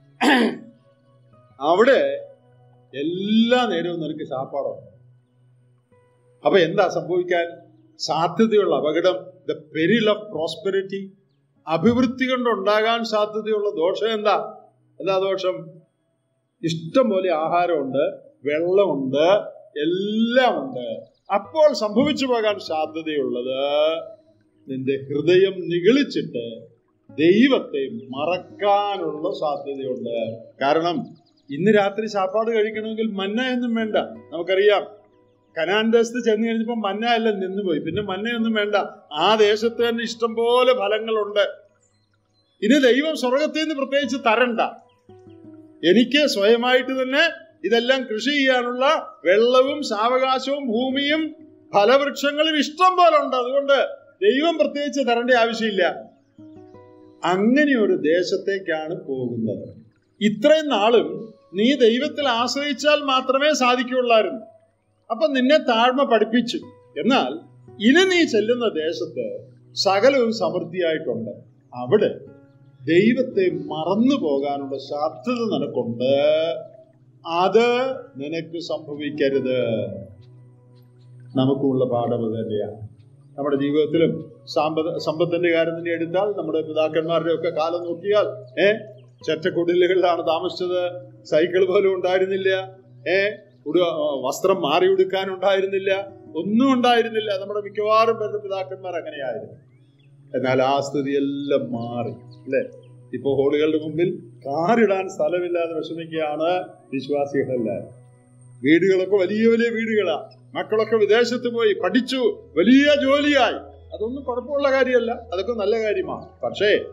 അവിടെ എല്ലാ നേരവും നിനക്ക് ശാപ്പാടുണ്ട് അപ്പൊ എന്താ സംഭവിക്കാൻ സാധ്യതയുള്ള അപകടം ദ പെരിൽ ഓഫ് പ്രോസ്പെരിറ്റി അഭിവൃദ്ധി കൊണ്ടുണ്ടാകാൻ സാധ്യതയുള്ള ദോഷം എന്താ എന്താ ദോഷം ഇഷ്ടം പോലെ ആഹാരമുണ്ട് വെള്ളമുണ്ട് എല്ലാം ഉണ്ട് അപ്പോൾ സംഭവിച്ചു പോകാൻ സാധ്യതയുള്ളത് നിന്റെ ഹൃദയം നിഗളിച്ചിട്ട് ദൈവത്തെ മറക്കാനുള്ള സാധ്യതയുണ്ട് കാരണം ഇന്ന് രാത്രി ചാപ്പാട് കഴിക്കണമെങ്കിൽ മന്ന ഒന്നും വേണ്ട നമുക്കറിയാം കനാൻ ദേശത്ത് ചെന്ന് കഴിഞ്ഞപ്പോൾ മന്ന എല്ലാം നിന്നുപോയി പിന്നെ മന്നയൊന്നും വേണ്ട ആ ദേശത്ത് തന്നെ ഇഷ്ടം പോലെ ഫലങ്ങളുണ്ട് ഇനി ദൈവം സ്വർഗത്തിൽ നിന്ന് പ്രത്യേകിച്ച് തരണ്ട എനിക്ക് സ്വയമായിട്ട് തന്നെ ഇതെല്ലാം കൃഷി ചെയ്യാനുള്ള വെള്ളവും സാവകാശവും ഭൂമിയും ഫലവൃക്ഷങ്ങളും ഇഷ്ടം പോലെ ഉണ്ട് അതുകൊണ്ട് ദൈവം പ്രത്യേകിച്ച് തരേണ്ട ആവശ്യമില്ല അങ്ങനെ ഒരു ദേശത്തേക്കാണ് പോകുന്നത് ഇത്രയും നാളും നീ ദൈവത്തിൽ ആശ്രയിച്ചാൽ മാത്രമേ സാധിക്കുള്ളായിരുന്നു അപ്പൊ നിന്നെ താഴ്മ പഠിപ്പിച്ചു എന്നാൽ ഇനി നീ ചെല്ലുന്ന ദേശത്ത് സകലവും സമൃദ്ധിയായിട്ടുണ്ട് അവിടെ ദൈവത്തെ മറന്നു പോകാനുള്ള സാധ്യത നിനക്കുണ്ട് അത് നിനക്ക് സംഭവിക്കരുത് നമുക്കുള്ള പാഠം അത് തന്നെയാണ് നമ്മുടെ ജീവിതത്തിലും സാമ്പ സമ്പത്തിന്റെ കാര്യം തന്നെ എടുത്താൽ നമ്മുടെ പിതാക്കന്മാരുടെ ഒക്കെ കാലം നോക്കിയാൽ ഏ ചെറ്റക്കുടിലുകളിലാണ് താമസിച്ചത് സൈക്കിൾ പോലും ഉണ്ടായിരുന്നില്ല ഏ ഉടു വസ്ത്രം മാറി ഉടുക്കാൻ ഉണ്ടായിരുന്നില്ല ഒന്നും ഉണ്ടായിരുന്നില്ല നമ്മുടെ മിക്കവാറും പേരുടെ പിതാക്കന്മാർ അങ്ങനെയായിരുന്നു എന്നാൽ ആ സ്ഥിതിയെല്ലാം മാറി അല്ലേ ഇപ്പൊ ഹോളുകളുടെ മുമ്പിൽ കാറിടാൻ സ്ഥലമില്ലാതെ വിഷമിക്കുകയാണ് വിശ്വാസികളെല്ലാവരും വീടുകളൊക്കെ വലിയ വലിയ വീടുകളാ മക്കളൊക്കെ വിദേശത്ത് പോയി പഠിച്ചു വലിയ ജോലിയായി അതൊന്നും കുഴപ്പമുള്ള കാര്യമല്ല അതൊക്കെ നല്ല കാര്യമാണ് പക്ഷേ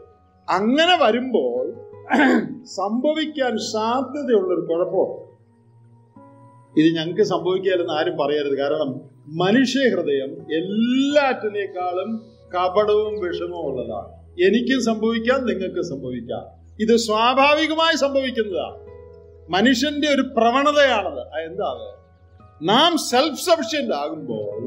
അങ്ങനെ വരുമ്പോൾ സംഭവിക്കാൻ സാധ്യതയുള്ളൊരു കുഴപ്പം ഇത് ഞങ്ങൾക്ക് സംഭവിക്കാലെന്ന് ആരും പറയരുത് കാരണം മനുഷ്യ ഹൃദയം എല്ലാറ്റിനേക്കാളും കപടവും വിഷമവും ഉള്ളതാണ് എനിക്കും സംഭവിക്കാം നിങ്ങൾക്കും സംഭവിക്കാം ഇത് സ്വാഭാവികമായി സംഭവിക്കുന്നതാണ് മനുഷ്യന്റെ ഒരു പ്രവണതയാണത് അത് എന്താണ് നാം സെൽഫ് സഫിഷ്യന്റ് ആകുമ്പോൾ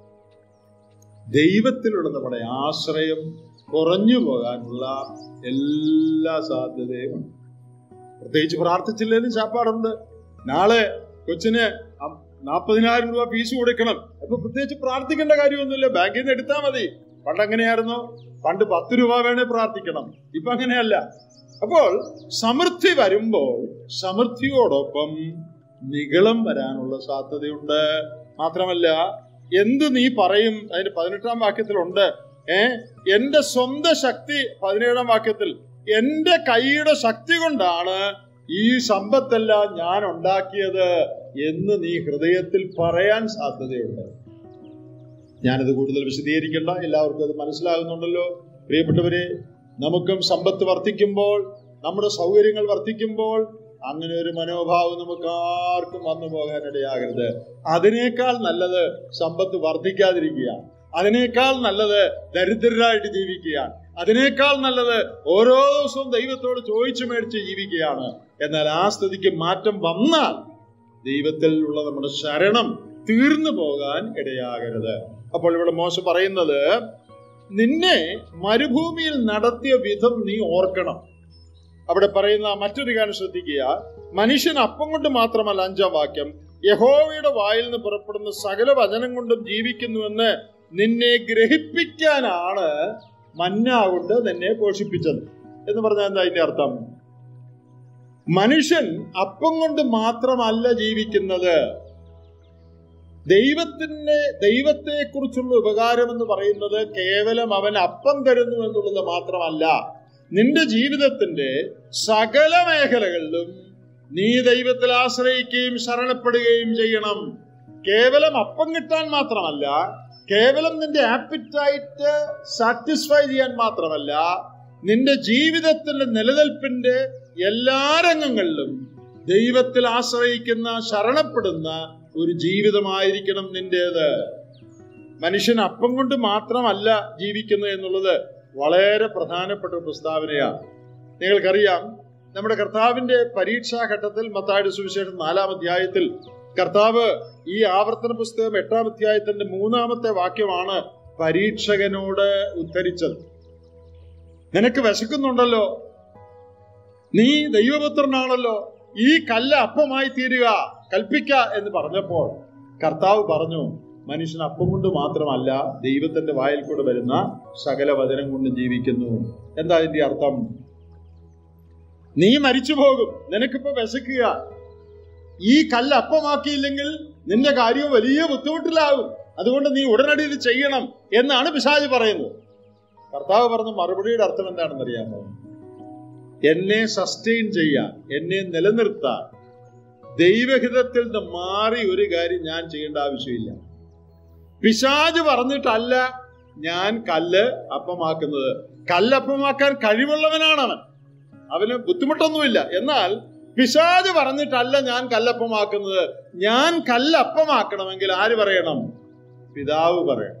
ദൈവത്തിലുള്ള നമ്മുടെ ആശ്രയം കുറഞ്ഞു പോകാനുള്ള എല്ലാ സാധ്യതയും ഉണ്ട് പ്രത്യേകിച്ച് പ്രാർത്ഥിച്ചില്ലെങ്കിലും ചാപ്പാടുണ്ട് നാളെ കൊച്ചിന് അം- നാൽപ്പതിനായിരം രൂപ ഫീസ് കൊടുക്കണം അപ്പൊ പ്രത്യേകിച്ച് പ്രാർത്ഥിക്കേണ്ട കാര്യമൊന്നുമില്ല ബാങ്കിൽ നിന്ന് എടുത്താൽ മതി പണ്ട് എങ്ങനെയായിരുന്നു പണ്ട് പത്ത് രൂപ വേണേ പ്രാർത്ഥിക്കണം ഇപ്പൊ അങ്ങനെയല്ല അപ്പോൾ സമൃദ്ധി വരുമ്പോൾ സമൃദ്ധിയോടൊപ്പം നിഗളം വരാനുള്ള സാധ്യതയുണ്ട് മാത്രമല്ല എന്ത് നീ പറയും അതിന്റെ പതിനെട്ടാം വാക്യത്തിലുണ്ട് ഏ എന്റെ സ്വന്തം ശക്തി പതിനേഴാം വാക്യത്തിൽ എന്റെ കൈയുടെ ശക്തി കൊണ്ടാണ് ഈ സമ്പത്തെല്ലാം ഞാൻ ഉണ്ടാക്കിയത് എന്ന് നീ ഹൃദയത്തിൽ പറയാൻ സാധ്യതയുണ്ട് ഞാനത് കൂടുതൽ വിശദീകരിക്കേണ്ട എല്ലാവർക്കും അത് മനസ്സിലാകുന്നുണ്ടല്ലോ പ്രിയപ്പെട്ടവരെ നമുക്കും സമ്പത്ത് വർദ്ധിക്കുമ്പോൾ നമ്മുടെ സൗകര്യങ്ങൾ വർദ്ധിക്കുമ്പോൾ അങ്ങനെ ഒരു മനോഭാവം നമുക്ക് ആർക്കും വന്നു പോകാൻ ഇടയാകരുത് അതിനേക്കാൾ നല്ലത് സമ്പത്ത് വർദ്ധിക്കാതിരിക്കുക അതിനേക്കാൾ നല്ലത് ദരിദ്രരായിട്ട് ജീവിക്കുകയാണ് അതിനേക്കാൾ നല്ലത് ഓരോ ദിവസവും ദൈവത്തോട് ചോദിച്ചു മേടിച്ച് ജീവിക്കുകയാണ് എന്നാൽ ആ സ്ഥിതിക്ക് മാറ്റം വന്നാൽ ദൈവത്തിൽ ഉള്ള നമ്മുടെ ശരണം തീർന്നു പോകാൻ ഇടയാകരുത് അപ്പോൾ ഇവിടെ മോശ പറയുന്നത് നിന്നെ മരുഭൂമിയിൽ നടത്തിയ വിധം നീ ഓർക്കണം അവിടെ പറയുന്ന മറ്റൊരു കാര്യം ശ്രദ്ധിക്കുക മനുഷ്യൻ അപ്പം കൊണ്ട് മാത്രമല്ല അഞ്ചാം വാക്യം യഹോവയുടെ വായിൽ നിന്ന് പുറപ്പെടുന്ന സകല വചനം കൊണ്ടും ജീവിക്കുന്നുവെന്ന് നിന്നെ ഗ്രഹിപ്പിക്കാനാണ് മന്ന കൊണ്ട് നിന്നെ പോഷിപ്പിച്ചത് എന്ന് പറഞ്ഞാൽ എന്താ അതിന്റെ അർത്ഥം മനുഷ്യൻ അപ്പം കൊണ്ട് മാത്രമല്ല ജീവിക്കുന്നത് ദൈവത്തിന്റെ ദൈവത്തെക്കുറിച്ചുള്ള ഉപകാരം എന്ന് പറയുന്നത് കേവലം അവൻ അപ്പം തരുന്നു എന്നുള്ളത് മാത്രമല്ല നിന്റെ ജീവിതത്തിന്റെ സകല മേഖലകളിലും നീ ദൈവത്തിൽ ആശ്രയിക്കുകയും ശരണപ്പെടുകയും ചെയ്യണം കേവലം അപ്പം കിട്ടാൻ മാത്രമല്ല കേവലം നിന്റെ ആപ്പിറ്റൈറ്റ് സാറ്റിസ്ഫൈ ചെയ്യാൻ മാത്രമല്ല നിന്റെ ജീവിതത്തിന്റെ നിലനിൽപ്പിന്റെ എല്ലാ രംഗങ്ങളിലും ദൈവത്തിൽ ആശ്രയിക്കുന്ന ശരണപ്പെടുന്ന ഒരു ജീവിതമായിരിക്കണം നിന്റേത് മനുഷ്യൻ അപ്പം കൊണ്ട് മാത്രമല്ല ജീവിക്കുന്നത് എന്നുള്ളത് വളരെ പ്രധാനപ്പെട്ട ഒരു പ്രസ്താവനയാണ് നിങ്ങൾക്കറിയാം നമ്മുടെ കർത്താവിന്റെ പരീക്ഷാ ഘട്ടത്തിൽ മത്തായുടെ സുവിശേഷം നാലാം അധ്യായത്തിൽ കർത്താവ് ഈ ആവർത്തന പുസ്തകം എട്ടാം അധ്യായത്തിന്റെ മൂന്നാമത്തെ വാക്യമാണ് പരീക്ഷകനോട് ഉദ്ധരിച്ചത് നിനക്ക് വിശക്കുന്നുണ്ടല്ലോ നീ ദൈവപുത്രനാണല്ലോ ഈ കല്ല് അപ്പമായി തീരുക കൽപ്പിക്ക എന്ന് പറഞ്ഞപ്പോൾ കർത്താവ് പറഞ്ഞു മനുഷ്യൻ അപ്പം കൊണ്ട് മാത്രമല്ല ദൈവത്തിന്റെ വായിൽ കൂടെ വരുന്ന സകല വചനം കൊണ്ട് ജീവിക്കുന്നു എന്താ അതിന്റെ അർത്ഥം നീ മരിച്ചു പോകും നിനക്കിപ്പോ വിശക്കുക ഈ കല്ല് അപ്പമാക്കിയില്ലെങ്കിൽ നിന്റെ കാര്യം വലിയ ബുദ്ധിമുട്ടിലാകും അതുകൊണ്ട് നീ ഉടനടി ഇത് ചെയ്യണം എന്നാണ് പിശാജ് പറയുന്നത് കർത്താവ് പറഞ്ഞ മറുപടിയുടെ അർത്ഥം എന്താണെന്ന് അറിയാമോ എന്നെ സസ്റ്റെയിൻ ചെയ്യാൻ എന്നെ നിലനിർത്താൻ ദൈവഹിതത്തിൽ നിന്ന് മാറി ഒരു കാര്യം ഞാൻ ചെയ്യേണ്ട ആവശ്യമില്ല പിശാജ് പറഞ്ഞിട്ടല്ല ഞാൻ കല്ല് അപ്പമാക്കുന്നത് കല്ലപ്പമാക്കാൻ കഴിവുള്ളവനാണ് അവൻ അവന് ബുദ്ധിമുട്ടൊന്നുമില്ല എന്നാൽ പിശാജ് പറഞ്ഞിട്ടല്ല ഞാൻ കല്ലപ്പമാക്കുന്നത് ഞാൻ കല്ലപ്പമാക്കണമെങ്കിൽ ആര് പറയണം പിതാവ് പറയണം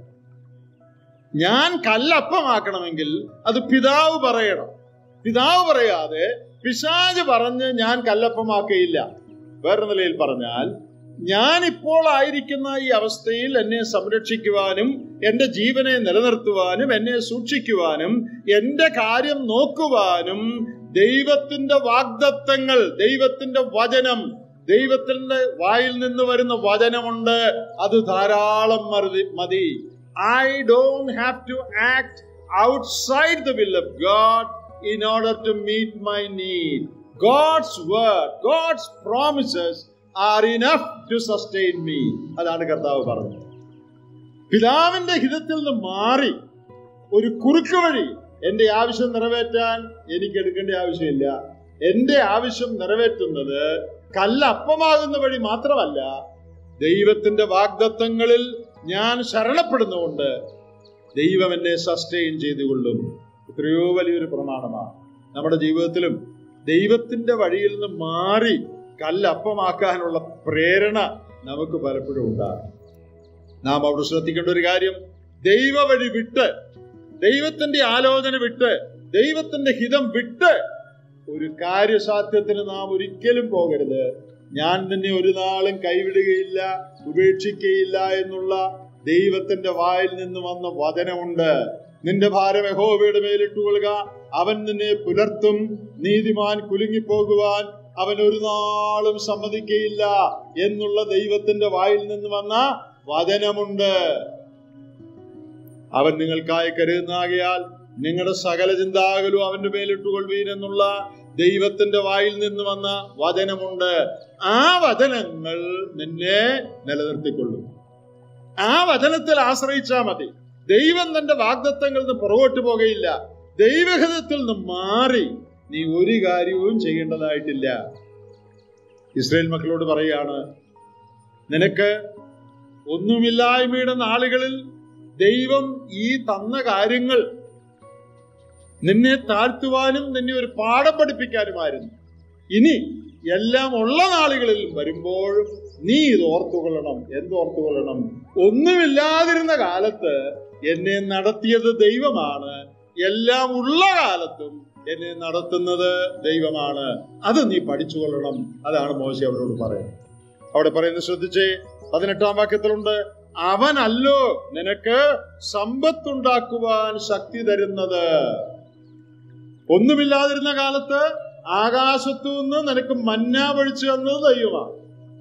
ഞാൻ കല്ലപ്പമാക്കണമെങ്കിൽ അത് പിതാവ് പറയണം പിതാവ് പറയാതെ പിശാജ് പറഞ്ഞ് ഞാൻ കല്ലപ്പമാക്കയില്ല വേറെ നിലയിൽ പറഞ്ഞാൽ ഞാൻ ഇപ്പോൾ ആയിരിക്കുന്ന ഈ അവസ്ഥയിൽ എന്നെ സംരക്ഷിക്കുവാനും എന്റെ ജീവനെ നിലനിർത്തുവാനും എന്നെ സൂക്ഷിക്കുവാനും എന്റെ കാര്യം നോക്കുവാനും ദൈവത്തിന്റെ വാഗ്ദത്തങ്ങൾ ദൈവത്തിന്റെ വചനം ദൈവത്തിന്റെ വായിൽ നിന്ന് വരുന്ന വചനമുണ്ട് അത് ധാരാളം മതി മതി I don't have to act outside the will of God in order to meet my need. God's word, God's promises are enough to sustain me. അതാണ് കർത്താവ് പറഞ്ഞത് പിതാവിന്റെ ഹിതത്തിൽ നിന്ന് മാറി ഒരു കുറുക്ക് വഴി എന്റെ ആവശ്യം നിറവേറ്റാൻ എനിക്ക് എടുക്കേണ്ട ആവശ്യമില്ല എന്റെ ആവശ്യം നിറവേറ്റുന്നത് കല്ലപ്പമാകുന്ന വഴി മാത്രമല്ല ദൈവത്തിന്റെ വാഗ്ദത്തങ്ങളിൽ ഞാൻ ശരണപ്പെടുന്നുകൊണ്ട് ദൈവം എന്നെ സസ്റ്റെയിൻ ചെയ്തുകൊള്ളും എത്രയോ വലിയൊരു പ്രമാണമാണ് നമ്മുടെ ജീവിതത്തിലും ദൈവത്തിന്റെ വഴിയിൽ നിന്ന് മാറി കല്ലപ്പമാക്കാനുള്ള പ്രേരണ നമുക്ക് പലപ്പോഴും ഉണ്ടാകും നാം അവിടെ ശ്രദ്ധിക്കേണ്ട ഒരു കാര്യം ദൈവ വഴി വിട്ട് ദൈവത്തിന്റെ ആലോചന വിട്ട് ദൈവത്തിന്റെ ഹിതം വിട്ട് ഒരു കാര്യസാധ്യത്തിന് നാം ഒരിക്കലും പോകരുത് ഞാൻ നിന്നെ ഒരു നാളും കൈവിടുകയില്ല ഉപേക്ഷിക്കുകയില്ല എന്നുള്ള ദൈവത്തിന്റെ വായിൽ നിന്ന് വന്ന വചനമുണ്ട് നിന്റെ ഭാരം യഹോവയുടെ മേലിട്ടുകൊള്ളുക അവൻ നിന്നെ പുലർത്തും നീതിമാൻ കുലുങ്ങിപ്പോകുവാൻ അവൻ ഒരു നാളും സമ്മതിക്കയില്ല എന്നുള്ള ദൈവത്തിന്റെ വായിൽ നിന്ന് വന്ന വചനമുണ്ട് അവൻ നിങ്ങൾക്കായി കരുതുന്നാകിയാൽ നിങ്ങളുടെ സകല ചിന്താകലും അവന്റെ മേലിട്ടുകൊള്ളുവീൻ എന്നുള്ള ദൈവത്തിന്റെ വായിൽ നിന്ന് വന്ന വചനമുണ്ട് ആ വചനങ്ങൾ നിന്നെ നിലനിർത്തിക്കൊള്ളും ആ വചനത്തിൽ ആശ്രയിച്ചാ മതി ദൈവം തന്റെ വാഗ്ദത്തങ്ങളിൽ നിന്ന് പുറകോട്ട് പോകുകയില്ല ദൈവഹിതത്തിൽ നിന്ന് മാറി നീ ഒരു കാര്യവും ചെയ്യേണ്ടതായിട്ടില്ല ഇസ്രയേൽ മക്കളോട് പറയാണ് നിനക്ക് ഒന്നുമില്ലായ്മയുടെ നാളുകളിൽ ദൈവം ഈ തന്ന കാര്യങ്ങൾ നിന്നെ താഴ്ത്തുവാനും നിന്നെ ഒരു പാഠം പഠിപ്പിക്കാനുമായിരുന്നു ഇനി എല്ലാം ഉള്ള നാളുകളിൽ വരുമ്പോഴും നീ ഇത് ഓർത്തുകൊള്ളണം എന്തോർത്തുകൊള്ളണം ഒന്നുമില്ലാതിരുന്ന കാലത്ത് എന്നെ നടത്തിയത് ദൈവമാണ് എല്ലാം ഉള്ള കാലത്തും എന്നെ നടത്തുന്നത് ദൈവമാണ് അത് നീ പഠിച്ചുകൊള്ളണം അതാണ് മോശ അവരോട് പറയുന്നത് അവിടെ പറയുന്നത് ശ്രദ്ധിച്ചേ പതിനെട്ടാം വാക്യത്തിലുണ്ട് അവനല്ലോ നിനക്ക് സമ്പത്തുണ്ടാക്കുവാൻ ശക്തി തരുന്നത് ഒന്നുമില്ലാതിരുന്ന കാലത്ത് ആകാശത്തു നിന്ന് നിനക്ക് മന്ന പൊഴിച്ചു തന്നത് ദൈവമാണ്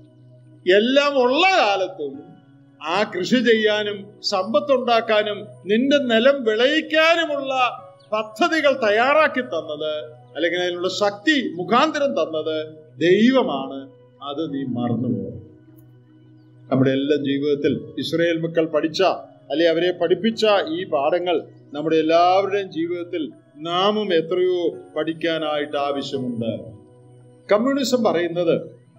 എല്ലാം ഉള്ള കാലത്തും ആ കൃഷി ചെയ്യാനും സമ്പത്തുണ്ടാക്കാനും നിന്റെ നിലം വിളയിക്കാനുമുള്ള പദ്ധതികൾ തയ്യാറാക്കി തന്നത് അല്ലെങ്കിൽ അതിനുള്ള ശക്തി മുഖാന്തരം തന്നത് ദൈവമാണ് അത് നീ മറന്നുപോകും നമ്മുടെ എല്ലാ ജീവിതത്തിൽ ഇസ്രയേൽ മക്കൾ പഠിച്ച അല്ലെ അവരെ പഠിപ്പിച്ച ഈ പാഠങ്ങൾ നമ്മുടെ എല്ലാവരുടെയും ജീവിതത്തിൽ നാമും എത്രയോ പഠിക്കാനായിട്ട് ആവശ്യമുണ്ട് കമ്മ്യൂണിസം പറയുന്നത്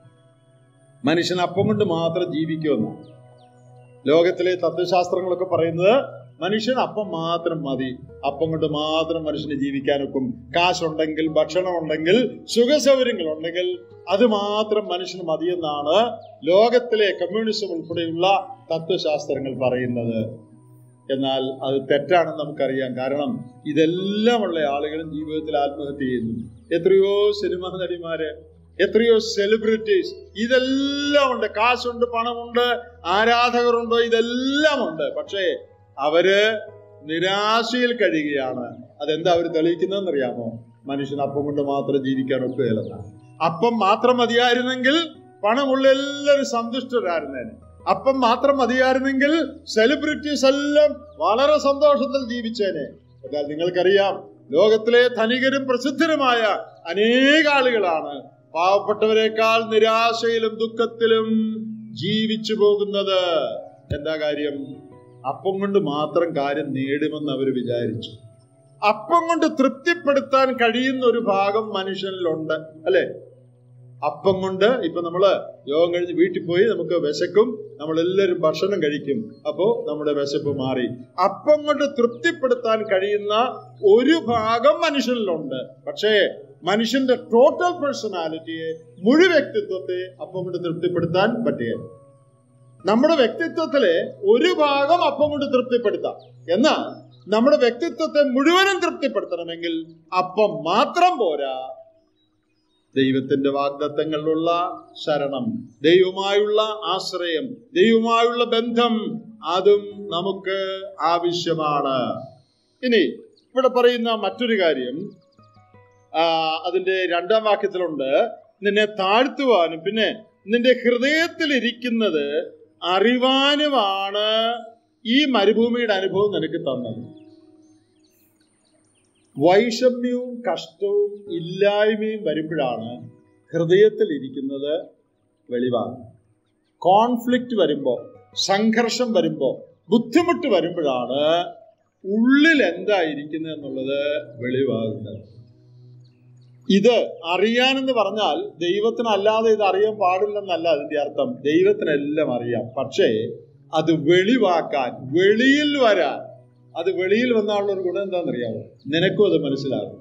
മനുഷ്യൻ അപ്പം കൊണ്ട് മാത്രം ജീവിക്കുമെന്നാണ് ലോകത്തിലെ തത്വശാസ്ത്രങ്ങളൊക്കെ പറയുന്നത് മനുഷ്യൻ അപ്പം മാത്രം മതി അപ്പം കൊണ്ട് മാത്രം മനുഷ്യന് ജീവിക്കാനൊക്കും കാശുണ്ടെങ്കിൽ ഭക്ഷണം ഉണ്ടെങ്കിൽ സുഖസൗകര്യങ്ങൾ ഉണ്ടെങ്കിൽ അത് മാത്രം മനുഷ്യന് മതിയെന്നാണ് ലോകത്തിലെ കമ്മ്യൂണിസം ഉൾപ്പെടെയുള്ള തത്വശാസ്ത്രങ്ങൾ പറയുന്നത് എന്നാൽ അത് തെറ്റാണെന്ന് നമുക്കറിയാം കാരണം ഇതെല്ലാം ഉള്ള ആളുകളും ജീവിതത്തിൽ ആത്മഹത്യ ചെയ്യുന്നു എത്രയോ സിനിമാ നടിമാര് എത്രയോ സെലിബ്രിറ്റീസ് ഇതെല്ലാം ഉണ്ട് കാശുണ്ട് പണമുണ്ട് ആരാധകരുണ്ടോ ഇതെല്ലാം ഉണ്ട് പക്ഷേ അവര് നിരാശയിൽ കഴിയുകയാണ് അതെന്താ അവർ തെളിയിക്കുന്നതെന്ന് അറിയാമോ മനുഷ്യൻ അപ്പം കൊണ്ട് മാത്രം ജീവിക്കാൻ ഒക്കുകയില്ലെന്നാണ് അപ്പം മാത്രം മതിയായിരുന്നെങ്കിൽ പണമുള്ള എല്ലാവരും സന്തുഷ്ടരായിരുന്നേനെ അപ്പം മാത്രം മതിയായിരുന്നെങ്കിൽ സെലിബ്രിറ്റീസ് എല്ലാം വളരെ സന്തോഷത്തിൽ ജീവിച്ചേനെ എന്നാൽ നിങ്ങൾക്കറിയാം ലോകത്തിലെ ധനികരും പ്രസിദ്ധരുമായ അനേക ആളുകളാണ് പാവപ്പെട്ടവരെക്കാൾ നിരാശയിലും ദുഃഖത്തിലും ജീവിച്ചു പോകുന്നത് എന്താ കാര്യം അപ്പം കൊണ്ട് മാത്രം കാര്യം നേടുമെന്ന് അവർ വിചാരിച്ചു അപ്പം കൊണ്ട് തൃപ്തിപ്പെടുത്താൻ കഴിയുന്ന ഒരു ഭാഗം മനുഷ്യനിലുണ്ട് അല്ലെ അപ്പം കൊണ്ട് ഇപ്പൊ നമ്മള് യോഗം കഴിഞ്ഞ് വീട്ടിൽ പോയി നമുക്ക് വിശക്കും നമ്മൾ എല്ലാവരും ഭക്ഷണം കഴിക്കും അപ്പോ നമ്മുടെ വിശപ്പ് മാറി അപ്പം കൊണ്ട് തൃപ്തിപ്പെടുത്താൻ കഴിയുന്ന ഒരു ഭാഗം മനുഷ്യനിലുണ്ട് പക്ഷേ മനുഷ്യന്റെ ടോട്ടൽ പേഴ്സണാലിറ്റിയെ മുഴു വ്യക്തിത്വത്തെ അപ്പം കൊണ്ട് തൃപ്തിപ്പെടുത്താൻ പറ്റുകയില്ല നമ്മുടെ വ്യക്തിത്വത്തിലെ ഒരു ഭാഗം അപ്പം കൊണ്ട് തൃപ്തിപ്പെടുത്താം എന്നാൽ നമ്മുടെ വ്യക്തിത്വത്തെ മുഴുവനും തൃപ്തിപ്പെടുത്തണമെങ്കിൽ അപ്പം മാത്രം പോരാ ദൈവത്തിന്റെ വാഗ്ദത്തങ്ങളിലുള്ള ശരണം ദൈവമായുള്ള ആശ്രയം ദൈവമായുള്ള ബന്ധം അതും നമുക്ക് ആവശ്യമാണ് ഇനി ഇവിടെ പറയുന്ന മറ്റൊരു കാര്യം ആ, അതിന്റെ രണ്ടാം വാക്യത്തിലുണ്ട് നിന്നെ താഴ്ത്തുവാനും പിന്നെ നിന്റെ ഹൃദയത്തിൽ ഇരിക്കുന്നത് അറിവാനുമാണ് ഈ മരുഭൂമിയുടെ അനുഭവം നിനക്ക് തന്നത് വൈഷമ്യവും കഷ്ടവും ഇല്ലായ്മയും വരുമ്പോഴാണ് ഹൃദയത്തിൽ ഇരിക്കുന്നത് വെളിവാകുന്നത് കോൺഫ്ലിക്റ്റ് വരുമ്പോൾ സംഘർഷം വരുമ്പോൾ ബുദ്ധിമുട്ട് വരുമ്പോഴാണ് ഉള്ളിൽ എന്താ ഇരിക്കുന്നത് എന്നുള്ളത് വെളിവാകുന്നത് ഇത് അറിയാനെന്ന് പറഞ്ഞാൽ ദൈവത്തിനല്ലാതെ ഇത് അറിയാൻ പാടില്ലെന്നല്ല അതിന്റെ അർത്ഥം ദൈവത്തിനെല്ലാം അറിയാം പക്ഷേ അത് വെളിവാക്കാൻ വെളിയിൽ വരാൻ അത് വെളിയിൽ വന്നാലുള്ള ഒരു ഗുണം എന്താണെന്നറിയാമോ നിനക്കും അത് മനസ്സിലാകും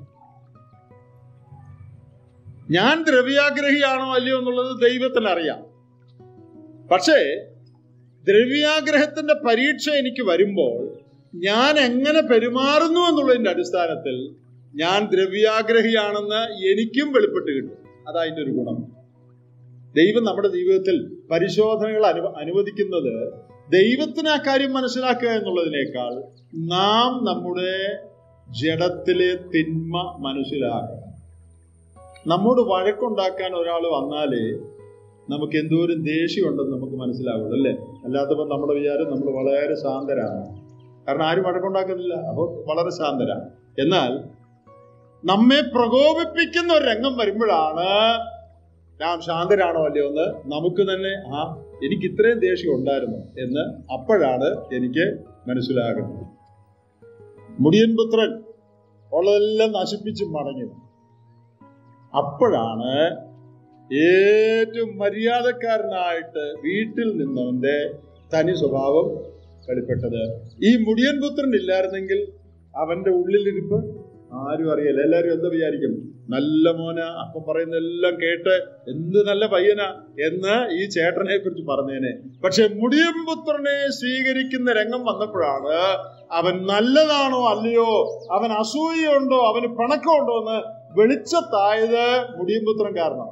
ഞാൻ ദ്രവ്യാഗ്രഹിയാണോ അല്ലയോ എന്നുള്ളത് ദൈവത്തിന് അറിയാം പക്ഷേ ദ്രവ്യാഗ്രഹത്തിന്റെ പരീക്ഷ എനിക്ക് വരുമ്പോൾ ഞാൻ എങ്ങനെ പെരുമാറുന്നു എന്നുള്ളതിന്റെ അടിസ്ഥാനത്തിൽ ഞാൻ ദ്രവ്യാഗ്രഹിയാണെന്ന് എനിക്കും വെളിപ്പെട്ട് കിട്ടും അതതിൻ്റെ ഒരു ഗുണം ദൈവം നമ്മുടെ ജീവിതത്തിൽ പരിശോധനകൾ അനു അനുവദിക്കുന്നത് ദൈവത്തിന് ആ കാര്യം മനസ്സിലാക്കുക എന്നുള്ളതിനേക്കാൾ നാം നമ്മുടെ ജഡത്തിലെ തിന്മ മനസ്സിലാക്കുക നമ്മോട് വഴക്കുണ്ടാക്കാൻ ഒരാൾ വന്നാലേ നമുക്ക് എന്തോരം ദേഷ്യമുണ്ടെന്ന് നമുക്ക് മനസ്സിലാവുള്ളൂ അല്ലേ അല്ലാത്തപ്പോൾ നമ്മുടെ വിചാരം നമ്മൾ വളരെ ശാന്തരാണ് കാരണം ആരും വഴക്കുണ്ടാക്കുന്നില്ല അപ്പോൾ വളരെ ശാന്തരാണ് എന്നാൽ നമ്മെ പ്രകോപിപ്പിക്കുന്ന ഒരു രംഗം വരുമ്പോഴാണ് നാം ശാന്തരാണോ അല്ലയോ എന്ന് നമുക്ക് തന്നെ ആ എനിക്ക് ഇത്രയും ദേഷ്യം ഉണ്ടായിരുന്നു എന്ന് അപ്പോഴാണ് എനിക്ക് മനസ്സിലാകുന്നത് മുടിയൻ പുത്രൻ ഉള്ളതെല്ലാം നശിപ്പിച്ച് മടങ്ങി അപ്പോഴാണ് ഏറ്റവും മര്യാദക്കാരനായിട്ട് വീട്ടിൽ നിന്നവന്റെ തനി സ്വഭാവം വെളിപ്പെട്ടത് ഈ മുടിയൻ പുത്രൻ ഇല്ലായിരുന്നെങ്കിൽ അവന്റെ ഉള്ളിലിരിപ്പ് ആരും അറിയില്ല എല്ലാവരും എന്താ വിചാരിക്കും നല്ല മോന അപ്പം പറയുന്ന എല്ലാം കേട്ട് എന്ത് നല്ല പയ്യനാ എന്ന് ഈ ചേട്ടനെ കുറിച്ച് പറഞ്ഞേനെ പക്ഷെ മുടിയൻ പുത്രനെ സ്വീകരിക്കുന്ന രംഗം വന്നപ്പോഴാണ് അവൻ നല്ലതാണോ അല്ലയോ അവൻ അസൂയുണ്ടോ അവന് പണക്കമുണ്ടോ എന്ന് വെളിച്ചത്തായത് മുടിയൻ പുത്രൻ കാരണം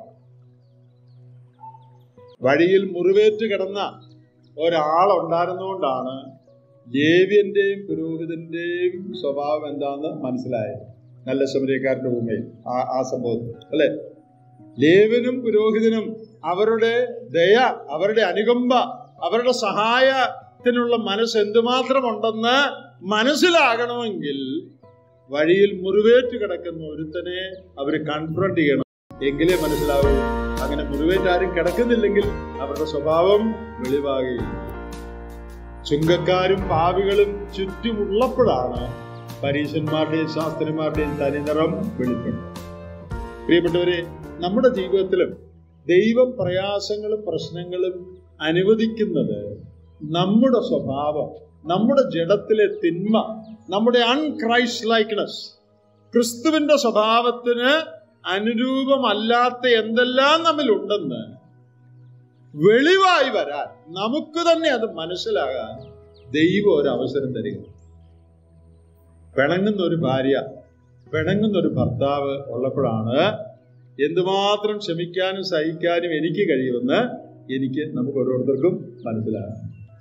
വഴിയിൽ മുറിവേറ്റ് കിടന്ന ഒരാളുണ്ടായിരുന്നുകൊണ്ടാണ് ലേവ്യന്റെയും പുരോഹിതന്റെയും സ്വഭാവം എന്താന്ന് മനസ്സിലായത് നല്ല ശമരിയക്കാരന്റെ ഭൂമിയിൽ ആ ആ സംഭവത്തിൽ അല്ലെ ലേവനും പുരോഹിതനും അവരുടെ ദയ അവരുടെ അനുകമ്പ അവരുടെ സഹായത്തിനുള്ള മനസ്സ് എന്തുമാത്രം ഉണ്ടെന്ന് മനസ്സിലാകണമെങ്കിൽ വഴിയിൽ മുറിവേറ്റ് കിടക്കുന്ന ഒരുത്തനെ അവർ കൺഫ്രണ്ട് ചെയ്യണം എങ്കിലേ മനസ്സിലാവൂ അങ്ങനെ മുറിവേറ്റ് ആരും കിടക്കുന്നില്ലെങ്കിൽ അവരുടെ സ്വഭാവം വെളിവാകുകയില്ല ചുങ്കക്കാരും പാവികളും ചുറ്റുമുള്ളപ്പോഴാണ് പരീശന്മാരുടെയും ശാസ്ത്രന്മാരുടെയും തനിനിറം വെളിപ്പെടുന്നത് പ്രിയപ്പെട്ടവരെ നമ്മുടെ ജീവിതത്തിലും ദൈവം പ്രയാസങ്ങളും പ്രശ്നങ്ങളും അനുവദിക്കുന്നത് നമ്മുടെ സ്വഭാവം നമ്മുടെ ജഡത്തിലെ തിന്മ നമ്മുടെ അൺക്രൈസ്റ്റ് ലൈക്ക്നെസ് ക്രിസ്തുവിന്റെ സ്വഭാവത്തിന് അനുരൂപമല്ലാത്ത എന്തെല്ലാം നമ്മിലുണ്ടെന്ന് വെളിവായി വരാൻ നമുക്ക് തന്നെ അത് മനസ്സിലാകാൻ ദൈവം ഒരു അവസരം തരിക പിണങ്ങുന്ന ഒരു ഭാര്യ പിണങ്ങുന്ന ഒരു ഭർത്താവ് ഉള്ളപ്പോഴാണ് എന്തുമാത്രം ക്ഷമിക്കാനും സഹിക്കാനും എനിക്ക് കഴിയുമെന്ന് എനിക്ക് നമുക്ക് ഓരോരുത്തർക്കും മനസ്സിലാകാം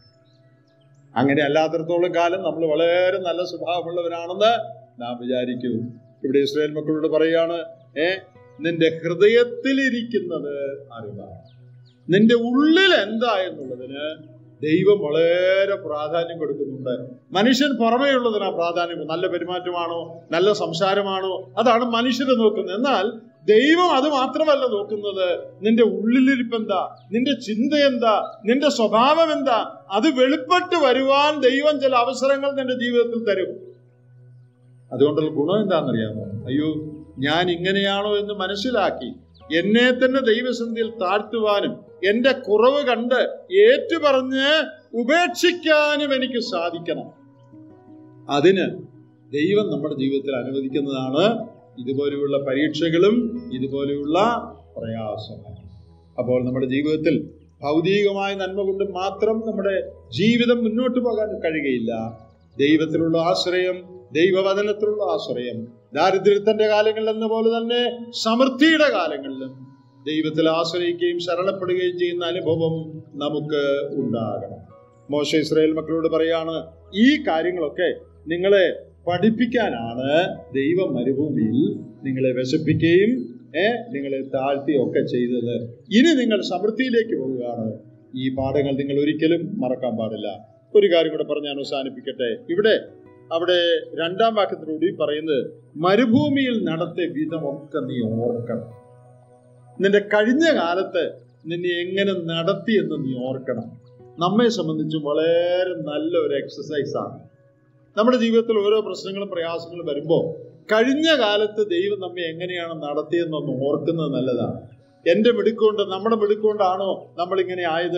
അങ്ങനെ അല്ലാത്തടത്തോളം കാലം നമ്മൾ വളരെ നല്ല സ്വഭാവമുള്ളവരാണെന്ന് നാം വിചാരിക്കൂ ഇവിടെ ഇസ്രായേൽ മക്കളോട് പറയാണ് ഏ നിന്റെ ഹൃദയത്തിലിരിക്കുന്നത് അറിവാണ് നിന്റെ ഉള്ളിൽ എന്താ എന്നുള്ളതിന് ദൈവം വളരെ പ്രാധാന്യം കൊടുക്കുന്നുണ്ട് മനുഷ്യൻ പുറമേയുള്ളതിനാ പ്രാധാന്യം നല്ല പെരുമാറ്റമാണോ നല്ല സംസാരമാണോ അതാണ് മനുഷ്യരെ നോക്കുന്നത് എന്നാൽ ദൈവം അത് മാത്രമല്ല നോക്കുന്നത് നിന്റെ ഉള്ളിലിരിപ്പ് എന്താ നിന്റെ ചിന്ത എന്താ നിന്റെ സ്വഭാവം എന്താ അത് വെളിപ്പെട്ട് വരുവാൻ ദൈവം ചില അവസരങ്ങൾ നിന്റെ ജീവിതത്തിൽ തരും അതുകൊണ്ടുള്ള ഗുണം എന്താണെന്നറിയാമോ അയ്യോ ഞാൻ ഇങ്ങനെയാണോ എന്ന് മനസ്സിലാക്കി എന്നെ തന്നെ ദൈവസന്ധിയിൽ താഴ്ത്തുവാനും എന്റെ കുറവ് കണ്ട് ഏറ്റുപറഞ്ഞ് ഉപേക്ഷിക്കാനും എനിക്ക് സാധിക്കണം അതിന് ദൈവം നമ്മുടെ ജീവിതത്തിൽ അനുവദിക്കുന്നതാണ് ഇതുപോലെയുള്ള പരീക്ഷകളും ഇതുപോലെയുള്ള പ്രയാസങ്ങളും അപ്പോൾ നമ്മുടെ ജീവിതത്തിൽ ഭൗതികമായ നന്മ കൊണ്ട് മാത്രം നമ്മുടെ ജീവിതം മുന്നോട്ട് പോകാൻ കഴിയുകയില്ല ദൈവത്തിലുള്ള ആശ്രയം ദൈവവചനത്തിലുള്ള ആശ്രയം ദാരിദ്ര്യത്തിന്റെ കാലങ്ങളിൽ എന്ന പോലെ തന്നെ സമൃദ്ധിയുടെ കാലങ്ങളിലും ദൈവത്തിൽ ആശ്രയിക്കുകയും ശരണപ്പെടുകയും ചെയ്യുന്ന അനുഭവം നമുക്ക് ഉണ്ടാകണം മോശ ഇസ്രായേൽ മക്കളോട് പറയാണ് ഈ കാര്യങ്ങളൊക്കെ നിങ്ങളെ പഠിപ്പിക്കാനാണ് ദൈവം മരുഭൂമിയിൽ നിങ്ങളെ വിശപ്പിക്കുകയും ഏ നിങ്ങളെ താഴ്ത്തിയൊക്കെ ചെയ്തത് ഇനി നിങ്ങൾ സമൃദ്ധിയിലേക്ക് പോവുകയാണ് ഈ പാഠങ്ങൾ നിങ്ങൾ ഒരിക്കലും മറക്കാൻ പാടില്ല ഒരു കാര്യം കൂടെ പറഞ്ഞ് ഞാൻ അവസാനിപ്പിക്കട്ടെ ഇവിടെ അവിടെ രണ്ടാം വാക്യത്തിലൂടെ പറയുന്നത് മരുഭൂമിയിൽ നടത്തിയ വിധമൊക്കെ നീ ഓർക്കണം നിന്റെ കഴിഞ്ഞ കാലത്ത് നിന്നെ എങ്ങനെ നടത്തി എന്ന് നീ ഓർക്കണം നമ്മെ സംബന്ധിച്ച് വളരെ നല്ല ഒരു എക്സസൈസ് ആണ് നമ്മുടെ ജീവിതത്തിൽ ഓരോ പ്രശ്നങ്ങളും പ്രയാസങ്ങളും വരുമ്പോൾ കഴിഞ്ഞ കാലത്ത് ദൈവം നമ്മെ എങ്ങനെയാണ് നടത്തിയതെന്നൊന്ന് ഓർക്കുന്നത് നല്ലതാണ് എൻ്റെ മിടുക്കൊണ്ട് നമ്മുടെ മിടുക്കൊണ്ടാണോ നമ്മൾ ഇങ്ങനെ ആയത്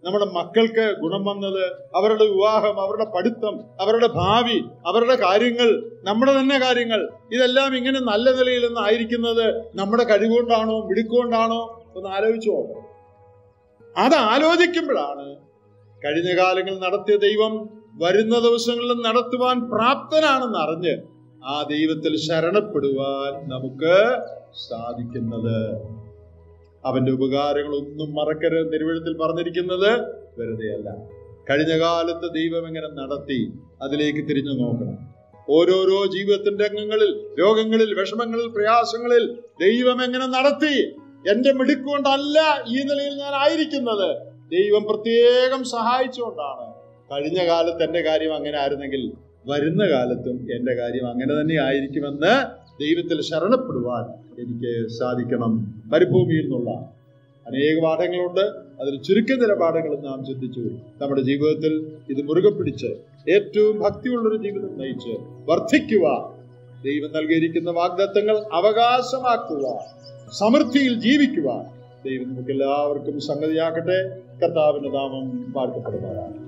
നമ്മുടെ മക്കൾക്ക് ഗുണം വന്നത് അവരുടെ വിവാഹം അവരുടെ പഠിത്തം അവരുടെ ഭാവി അവരുടെ കാര്യങ്ങൾ നമ്മുടെ തന്നെ കാര്യങ്ങൾ ഇതെല്ലാം ഇങ്ങനെ നല്ല നിലയിൽ നിന്ന് ആയിരിക്കുന്നത് നമ്മുടെ കഴിവുകൊണ്ടാണോ മിടുക്കുകൊണ്ടാണോ ഒന്ന് ആലോചിച്ചു നോക്കാം അത് ആലോചിക്കുമ്പോഴാണ് കഴിഞ്ഞ കാലങ്ങളിൽ നടത്തിയ ദൈവം വരുന്ന ദിവസങ്ങളിലും നടത്തുവാൻ പ്രാപ്തനാണെന്ന് അറിഞ്ഞ് ആ ദൈവത്തിൽ ശരണപ്പെടുവാൻ നമുക്ക് സാധിക്കുന്നത് അവന്റെ ഉപകാരങ്ങളൊന്നും മറക്കരുത് തിരുവഴുത്തിൽ പറഞ്ഞിരിക്കുന്നത് വെറുതെയല്ല കഴിഞ്ഞ കാലത്ത് ദൈവം എങ്ങനെ നടത്തി അതിലേക്ക് തിരിഞ്ഞു നോക്കണം ഓരോരോ ജീവിതത്തിന്റെ രംഗങ്ങളിൽ രോഗങ്ങളിൽ വിഷമങ്ങളിൽ പ്രയാസങ്ങളിൽ ദൈവം എങ്ങനെ നടത്തി എന്റെ മിടുക്കൊണ്ടല്ല ഈ നിലയിൽ ഞാൻ ആയിരിക്കുന്നത് ദൈവം പ്രത്യേകം സഹായിച്ചുകൊണ്ടാണ് കഴിഞ്ഞ കാലത്ത് എന്റെ കാര്യം അങ്ങനെ ആയിരുന്നെങ്കിൽ വരുന്ന കാലത്തും എന്റെ കാര്യം അങ്ങനെ തന്നെ ആയിരിക്കുമെന്ന് ദൈവത്തിൽ ശരണപ്പെടുവാൻ എനിക്ക് സാധിക്കണം മരുഭൂമിയിൽ നിന്നുള്ള അനേക പാഠങ്ങളുണ്ട് അതിൽ ചുരുക്കം ചില പാഠങ്ങൾ നാം ചിന്തിച്ചു നമ്മുടെ ജീവിതത്തിൽ ഇത് മുറുകെ പിടിച്ച് ഏറ്റവും ഭക്തിയുള്ളൊരു ജീവിതം നയിച്ച് വർദ്ധിക്കുക ദൈവം നൽകിയിരിക്കുന്ന വാഗ്ദത്തങ്ങൾ അവകാശമാക്കുക സമൃദ്ധിയിൽ ജീവിക്കുക ദൈവം നമുക്ക് എല്ലാവർക്കും സംഗതിയാക്കട്ടെ കർത്താവിന്റെ നാമം വാഴ്ത്തപ്പെടുന്നതാണ്